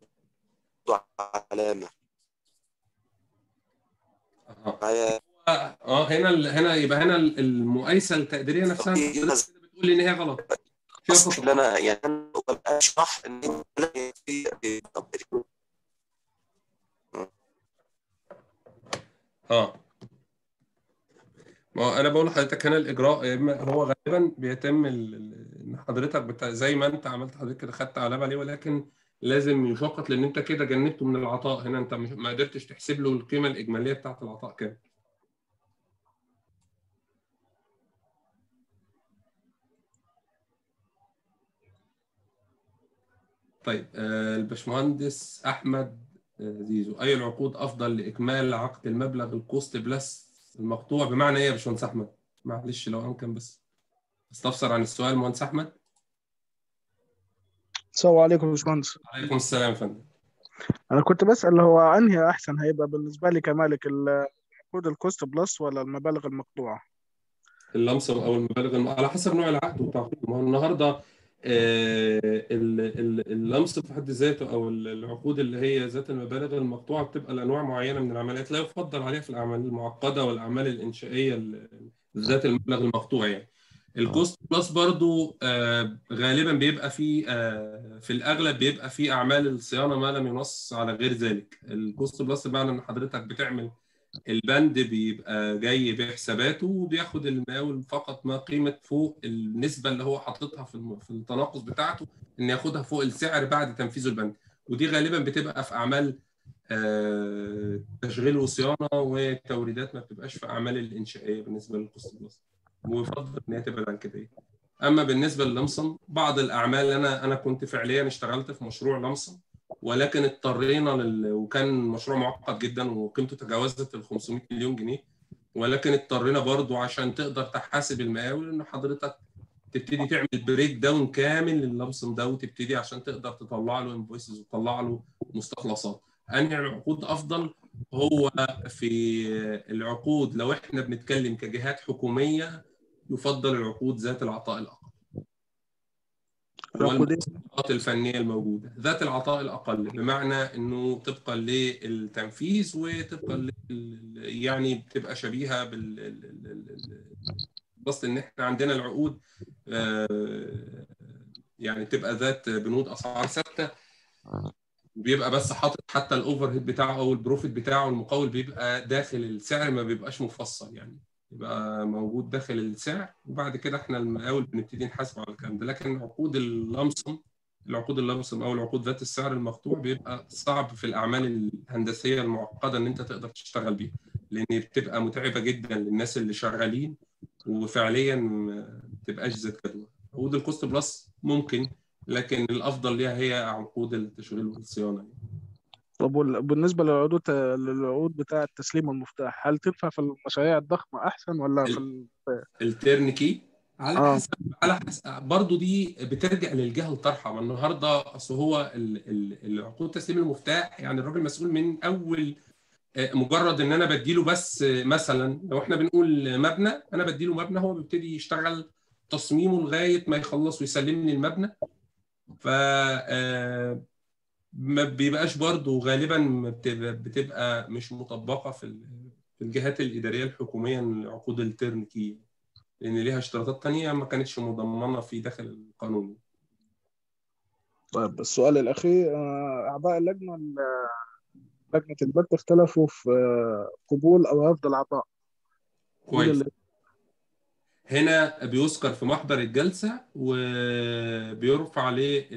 علامة اه معايا اه هنا ال- هنا يبقى هنا ال- المقايسه التقديريه نفسها في حضرتك كده بتقول ان هي غلط فيها أصل خطا اللي أنا يعني أنا ببقى أشرح إن في اه ما هو انا بقول لحضرتك هنا الاجراء يا اما هو غالبا بيتم ال- ال- ان حضرتك بتا... زي ما انت عملت حضرتك كده خدت علامه عليه ولكن لازم يشقق لان انت كده جنبته من العطاء هنا انت مش... ما قدرتش تحسب له القيمه الاجماليه بتاعت العطاء كام طيب آه، الباشمهندس احمد آه، زيزو اي العقود افضل لاكمال عقد المبلغ الكوست بلس المقطوع بمعنى ايه يا باشمهندس احمد معلش لو امكن بس استفسر عن السؤال مهندس احمد السلام عليكم يا باشمهندس عليكم السلام يا فندم انا كنت بسأل هو انهي احسن هيبقى بالنسبة لي كمالك ال- عقود الكوست بلس ولا المبالغ المقطوعة اللمسه او المبالغ الم... على حسب نوع العقد وتعقيده ما هو النهارده آه، ال- ال- اللمس في حد ذاته او ال- العقود اللي هي ذات المبالغ المقطوعه بتبقى لانواع معينه من العمليات لا يفضل عليها في الاعمال المعقده والاعمال الانشائيه ال- ذات المبلغ المقطوع يعني الكوست بلس برضو آه، غالبا بيبقى في آه، في الاغلب بيبقى في اعمال الصيانه ما لم ينص على غير ذلك الكوست بلس بمعنى ان حضرتك بتعمل البند بيبقى جاي بحساباته وبياخد المقاول فقط ما قيمة فوق النسبة اللي هو حاططها في الم- في التناقص بتاعته إن ياخدها فوق السعر بعد تنفيذ البند ودي غالبا بتبقى في أعمال آه، تشغيل وصيانة وتوريدات ما بتبقاش في أعمال الإنشائية بالنسبة للكوست بلس ويفضل إن هي تبعد عن كده أما بالنسبة للمصم بعض الأعمال أنا أنا كنت فعليا اشتغلت في مشروع لمصم ولكن اضطرينا لل... وكان مشروع معقد جدا وقيمته تجاوزت ال 500 مليون جنيه ولكن اضطرينا برضو عشان تقدر تحاسب المقاول ان حضرتك تبتدي تعمل بريك داون كامل لللمسم ده وتبتدي عشان تقدر تطلع له انفويسز وتطلع له مستخلصات انهي العقود افضل هو في العقود لو احنا بنتكلم كجهات حكوميه يفضل العقود ذات العطاء الاقل العقودية والمواصفات الفنيه الموجوده ذات العطاء الاقل بمعنى انه طبقا للتنفيذ وطبقا لل... يعني بتبقى شبيهه بال ال- ال- ال- بس ان احنا عندنا العقود آه، يعني تبقى ذات بنود اسعار ثابته بيبقى بس حاطط حتى الاوفر هيد بتاعه او البروفيت بتاعه المقاول بيبقى داخل السعر ما بيبقاش مفصل يعني يبقى موجود داخل السعر وبعد كده احنا المقاول بنبتدي نحاسب على الكلام ده لكن عقود اللمسم العقود اللمسم او العقود ذات السعر المقطوع بيبقى صعب في الاعمال الهندسيه المعقده ان انت تقدر تشتغل بيها لان بتبقى متعبه جدا للناس اللي شغالين وفعليا ما بتبقاش ذات جدوى عقود الكوست بلس ممكن لكن الافضل ليها هي عقود التشغيل والصيانه يعني. طب وال- بالنسبة للعقود للعقود بتاعة تسليم المفتاح هل تنفع في المشاريع الضخمة أحسن ولا في ال... الترنكي على آه. حسب على حسب برضه دي بترجع للجهه الطارحه ما النهارده اصل هو ال- ال- العقود تسليم المفتاح يعني الراجل مسؤول من اول آه، مجرد ان انا بديله بس آه، مثلا لو احنا بنقول مبنى انا بديله مبنى هو بيبتدي يشتغل تصميمه لغايه ما يخلص ويسلمني المبنى ف آه، ما بيبقاش برضه غالبا ما بتبقى, بتبقى مش مطبقه في ال- في الجهات الاداريه الحكوميه عقود الترنكي لان ليها اشتراطات تانية ما كانتش مضمنه في داخل القانون طيب السؤال الأخير آه، أعضاء اللجنة ال- لجنة البت اختلفوا في آه، قبول أو رفض العطاء مين كويس اللي هنا بيذكر في محضر الجلسه وبيرفع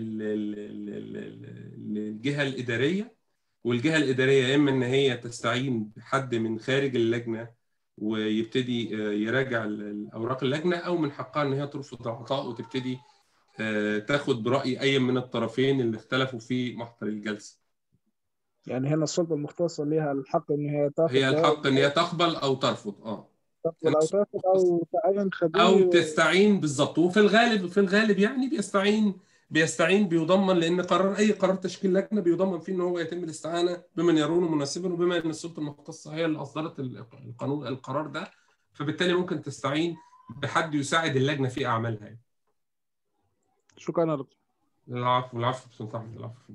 للجهه الاداريه والجهه الاداريه يا اما ان هي تستعين بحد من خارج اللجنه ويبتدي آه، يراجع ال- الاوراق اللجنه او من حقها ان هي ترفض العطاء وتبتدي آه، تاخد براي اي من الطرفين اللي اختلفوا في محضر الجلسه يعني هنا السلطة المختصة ليها الحق إن هي تاخد هي ده الحق ان هي تقبل او ترفض اه تقبل أو تاخد أو تعين خبير او تستعين بالظبط وفي الغالب في الغالب يعني بيستعين بيستعين بيضمن لان قرار اي قرار تشكيل لجنه بيضمن فيه ان هو يتم الاستعانه بمن يرونه مناسبا وبما ان السلطه المختصه هي اللي اصدرت القانون القرار ده فبالتالي ممكن تستعين بحد يساعد اللجنه في اعمالها يعني. شكرا يا دكتور العفو العفو بسم الله العفو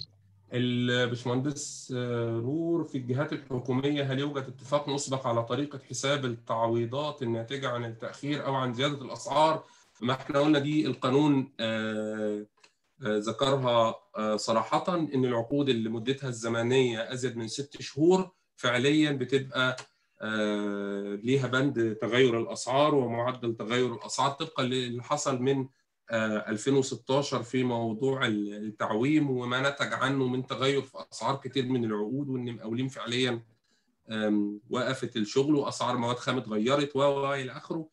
الباشمهندس آه، نور في الجهات الحكومية هل يوجد اتفاق مسبق على طريقة حساب التعويضات الناتجة عن التأخير أو عن زيادة الأسعار؟ ما احنا قلنا دي القانون آه، آه، ذكرها آه، صراحة إن العقود اللي مدتها الزمنية أزيد من ست شهور فعليا بتبقى آه، ليها بند تغير الأسعار ومعدل تغير الأسعار طبقا للي حصل من آه، 2016 في موضوع التعويم وما نتج عنه من تغير في اسعار كتير من العقود وان مقاولين فعليا آم، وقفت الشغل واسعار مواد خام اتغيرت و و الى اخره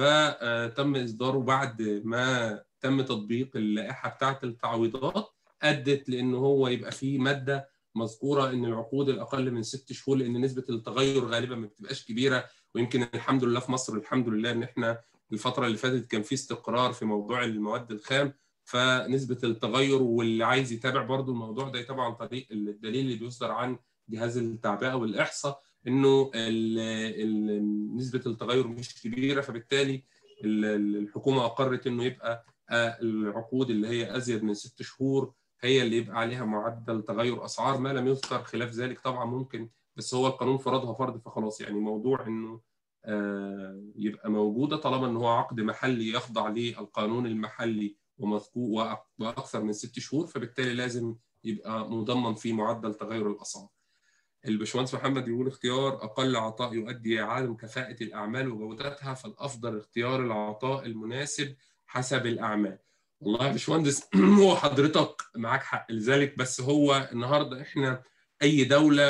فتم اصداره بعد ما تم تطبيق اللائحه بتاعه التعويضات ادت لان هو يبقى فيه ماده مذكوره ان العقود الاقل من ست شهور لان نسبه التغير غالبا ما بتبقاش كبيره ويمكن الحمد لله في مصر الحمد لله ان احنا الفتره اللي فاتت كان في استقرار في موضوع المواد الخام فنسبه التغير واللي عايز يتابع برضو الموضوع ده يتابع عن طريق الدليل اللي بيصدر عن جهاز التعبئه والاحصاء انه ال- ال- نسبه التغير مش كبيره فبالتالي ال- ال- الحكومه اقرت انه يبقى آه، العقود اللي هي ازيد من ست شهور هي اللي يبقى عليها معدل تغير اسعار ما لم يذكر خلاف ذلك طبعا ممكن بس هو القانون فرضها فرض فخلاص يعني موضوع انه آه، يبقى موجوده طالما ان هو عقد محلي يخضع للقانون المحلي ومذكور وأك- واكثر من ست شهور فبالتالي لازم يبقى مضمن فيه معدل تغير الاسعار. الباشمهندس محمد يقول اختيار اقل عطاء يؤدي اعاده كفاءه الاعمال وجودتها فالافضل اختيار العطاء المناسب حسب الاعمال. والله يا باشمهندس هو حضرتك معاك حق لذلك بس هو النهارده احنا اي دوله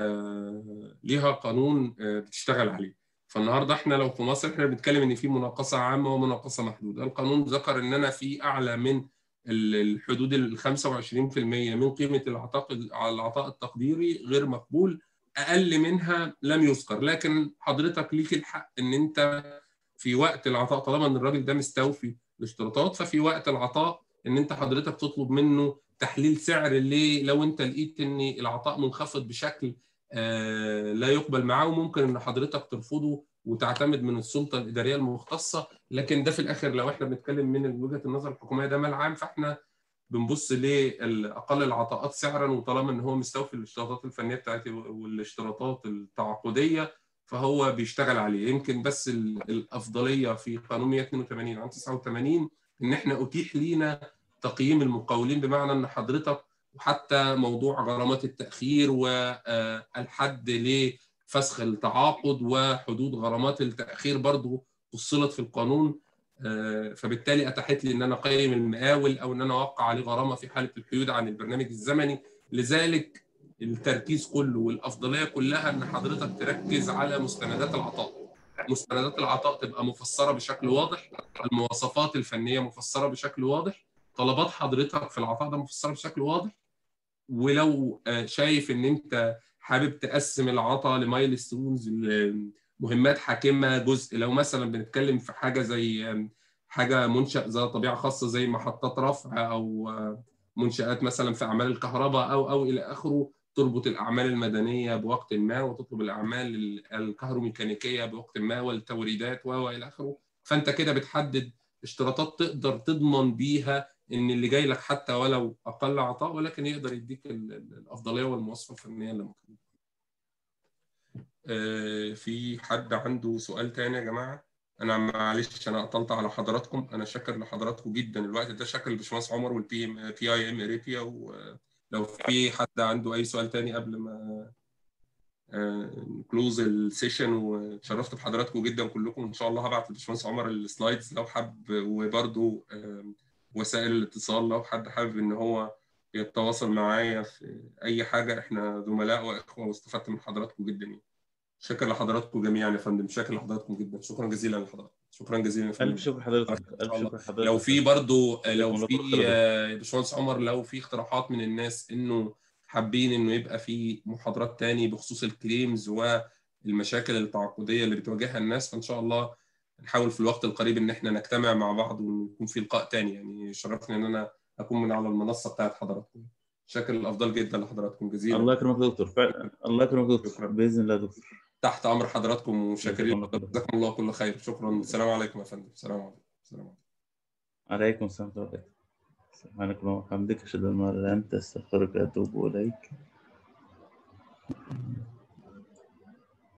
آه، ليها قانون آه، بتشتغل عليه. فالنهارده احنا لو في مصر احنا بنتكلم ان في مناقصه عامه ومناقصه محدوده، القانون ذكر ان انا في اعلى من ال- الحدود ال 25% من قيمه العطاء العطاء التقديري غير مقبول، اقل منها لم يذكر، لكن حضرتك ليك الحق ان انت في وقت العطاء طالما ان الراجل ده مستوفي الاشتراطات ففي وقت العطاء ان انت حضرتك تطلب منه تحليل سعر اللي لو انت لقيت ان العطاء منخفض بشكل آه، لا يقبل معاه وممكن ان حضرتك ترفضه وتعتمد من السلطه الاداريه المختصه لكن ده في الاخر لو احنا بنتكلم من وجهه النظر الحكوميه ده مال عام فاحنا بنبص لاقل العطاءات سعرا وطالما ان هو مستوفي الاشتراطات الفنيه بتاعتي والاشتراطات التعاقديه فهو بيشتغل عليه يمكن بس الافضليه في قانون 182 عام 89 ان احنا اتيح لينا تقييم المقاولين بمعنى ان حضرتك وحتى موضوع غرامات التاخير والحد لفسخ التعاقد وحدود غرامات التاخير برضو فصلت في القانون فبالتالي اتاحت لي ان انا اقيم المقاول او ان انا اوقع عليه غرامه في حاله الحيود عن البرنامج الزمني لذلك التركيز كله والافضليه كلها ان حضرتك تركز على مستندات العطاء مستندات العطاء تبقى مفسره بشكل واضح المواصفات الفنيه مفسره بشكل واضح طلبات حضرتك في العطاء ده مفسره بشكل واضح ولو شايف ان انت حابب تقسم العطاء لمايل ستونز مهمات حاكمه جزء لو مثلا بنتكلم في حاجه زي حاجه منشا ذات طبيعه خاصه زي محطات رفع او منشات مثلا في اعمال الكهرباء او او الى اخره تربط الاعمال المدنيه بوقت ما وتطلب الاعمال الكهروميكانيكيه بوقت ما والتوريدات والى اخره فانت كده بتحدد اشتراطات تقدر تضمن بيها ان اللي جاي لك حتى ولو اقل عطاء ولكن يقدر يديك الافضليه والمواصفه الفنيه اللي مطلوبه. في حد عنده سؤال تاني يا جماعه؟ انا معلش انا قطلت على حضراتكم انا شاكر لحضراتكم جدا الوقت ده شاكر لباشمهندس عمر والبي ام بي اي ام اريبيا ولو في حد عنده اي سؤال تاني قبل ما نكلوز السيشن وتشرفت بحضراتكم جدا كلكم ان شاء الله هبعت لباشمهندس عمر السلايدز لو حب وبرده وسائل الاتصال لو حد حابب ان هو يتواصل معايا في اي حاجه احنا زملاء واخوه واستفدت من حضراتكم جدا يعني. شكرا لحضراتكم جميعا يا فندم شكرا لحضراتكم جدا شكرا جزيلا لحضرتك شكرا جزيلا يا فندم الف شكر حضرتك الف شكر حضرتك لو في برضو لو في باشمهندس عمر لو في اقتراحات من الناس انه حابين انه يبقى في محاضرات تاني بخصوص الكليمز والمشاكل التعاقديه اللي بتواجهها الناس فان شاء الله نحاول في الوقت القريب ان احنا نجتمع مع بعض ويكون في لقاء تاني يعني شرفني ان انا اكون من على المنصه بتاعت حضراتكم شكرا الافضل جدا لحضراتكم جزيلا الله يكرمك دكتور فعلا الله يكرمك دكتور باذن الله دكتور تحت امر حضراتكم وشاكرين جزاكم الله كل خير شكرا السلام عليكم يا فندم السلام عليكم السلام عليكم عليكم السلام ورحمه الله سبحانك اللهم وبحمدك اشهد ان لا اله الا انت استغفرك واتوب اليك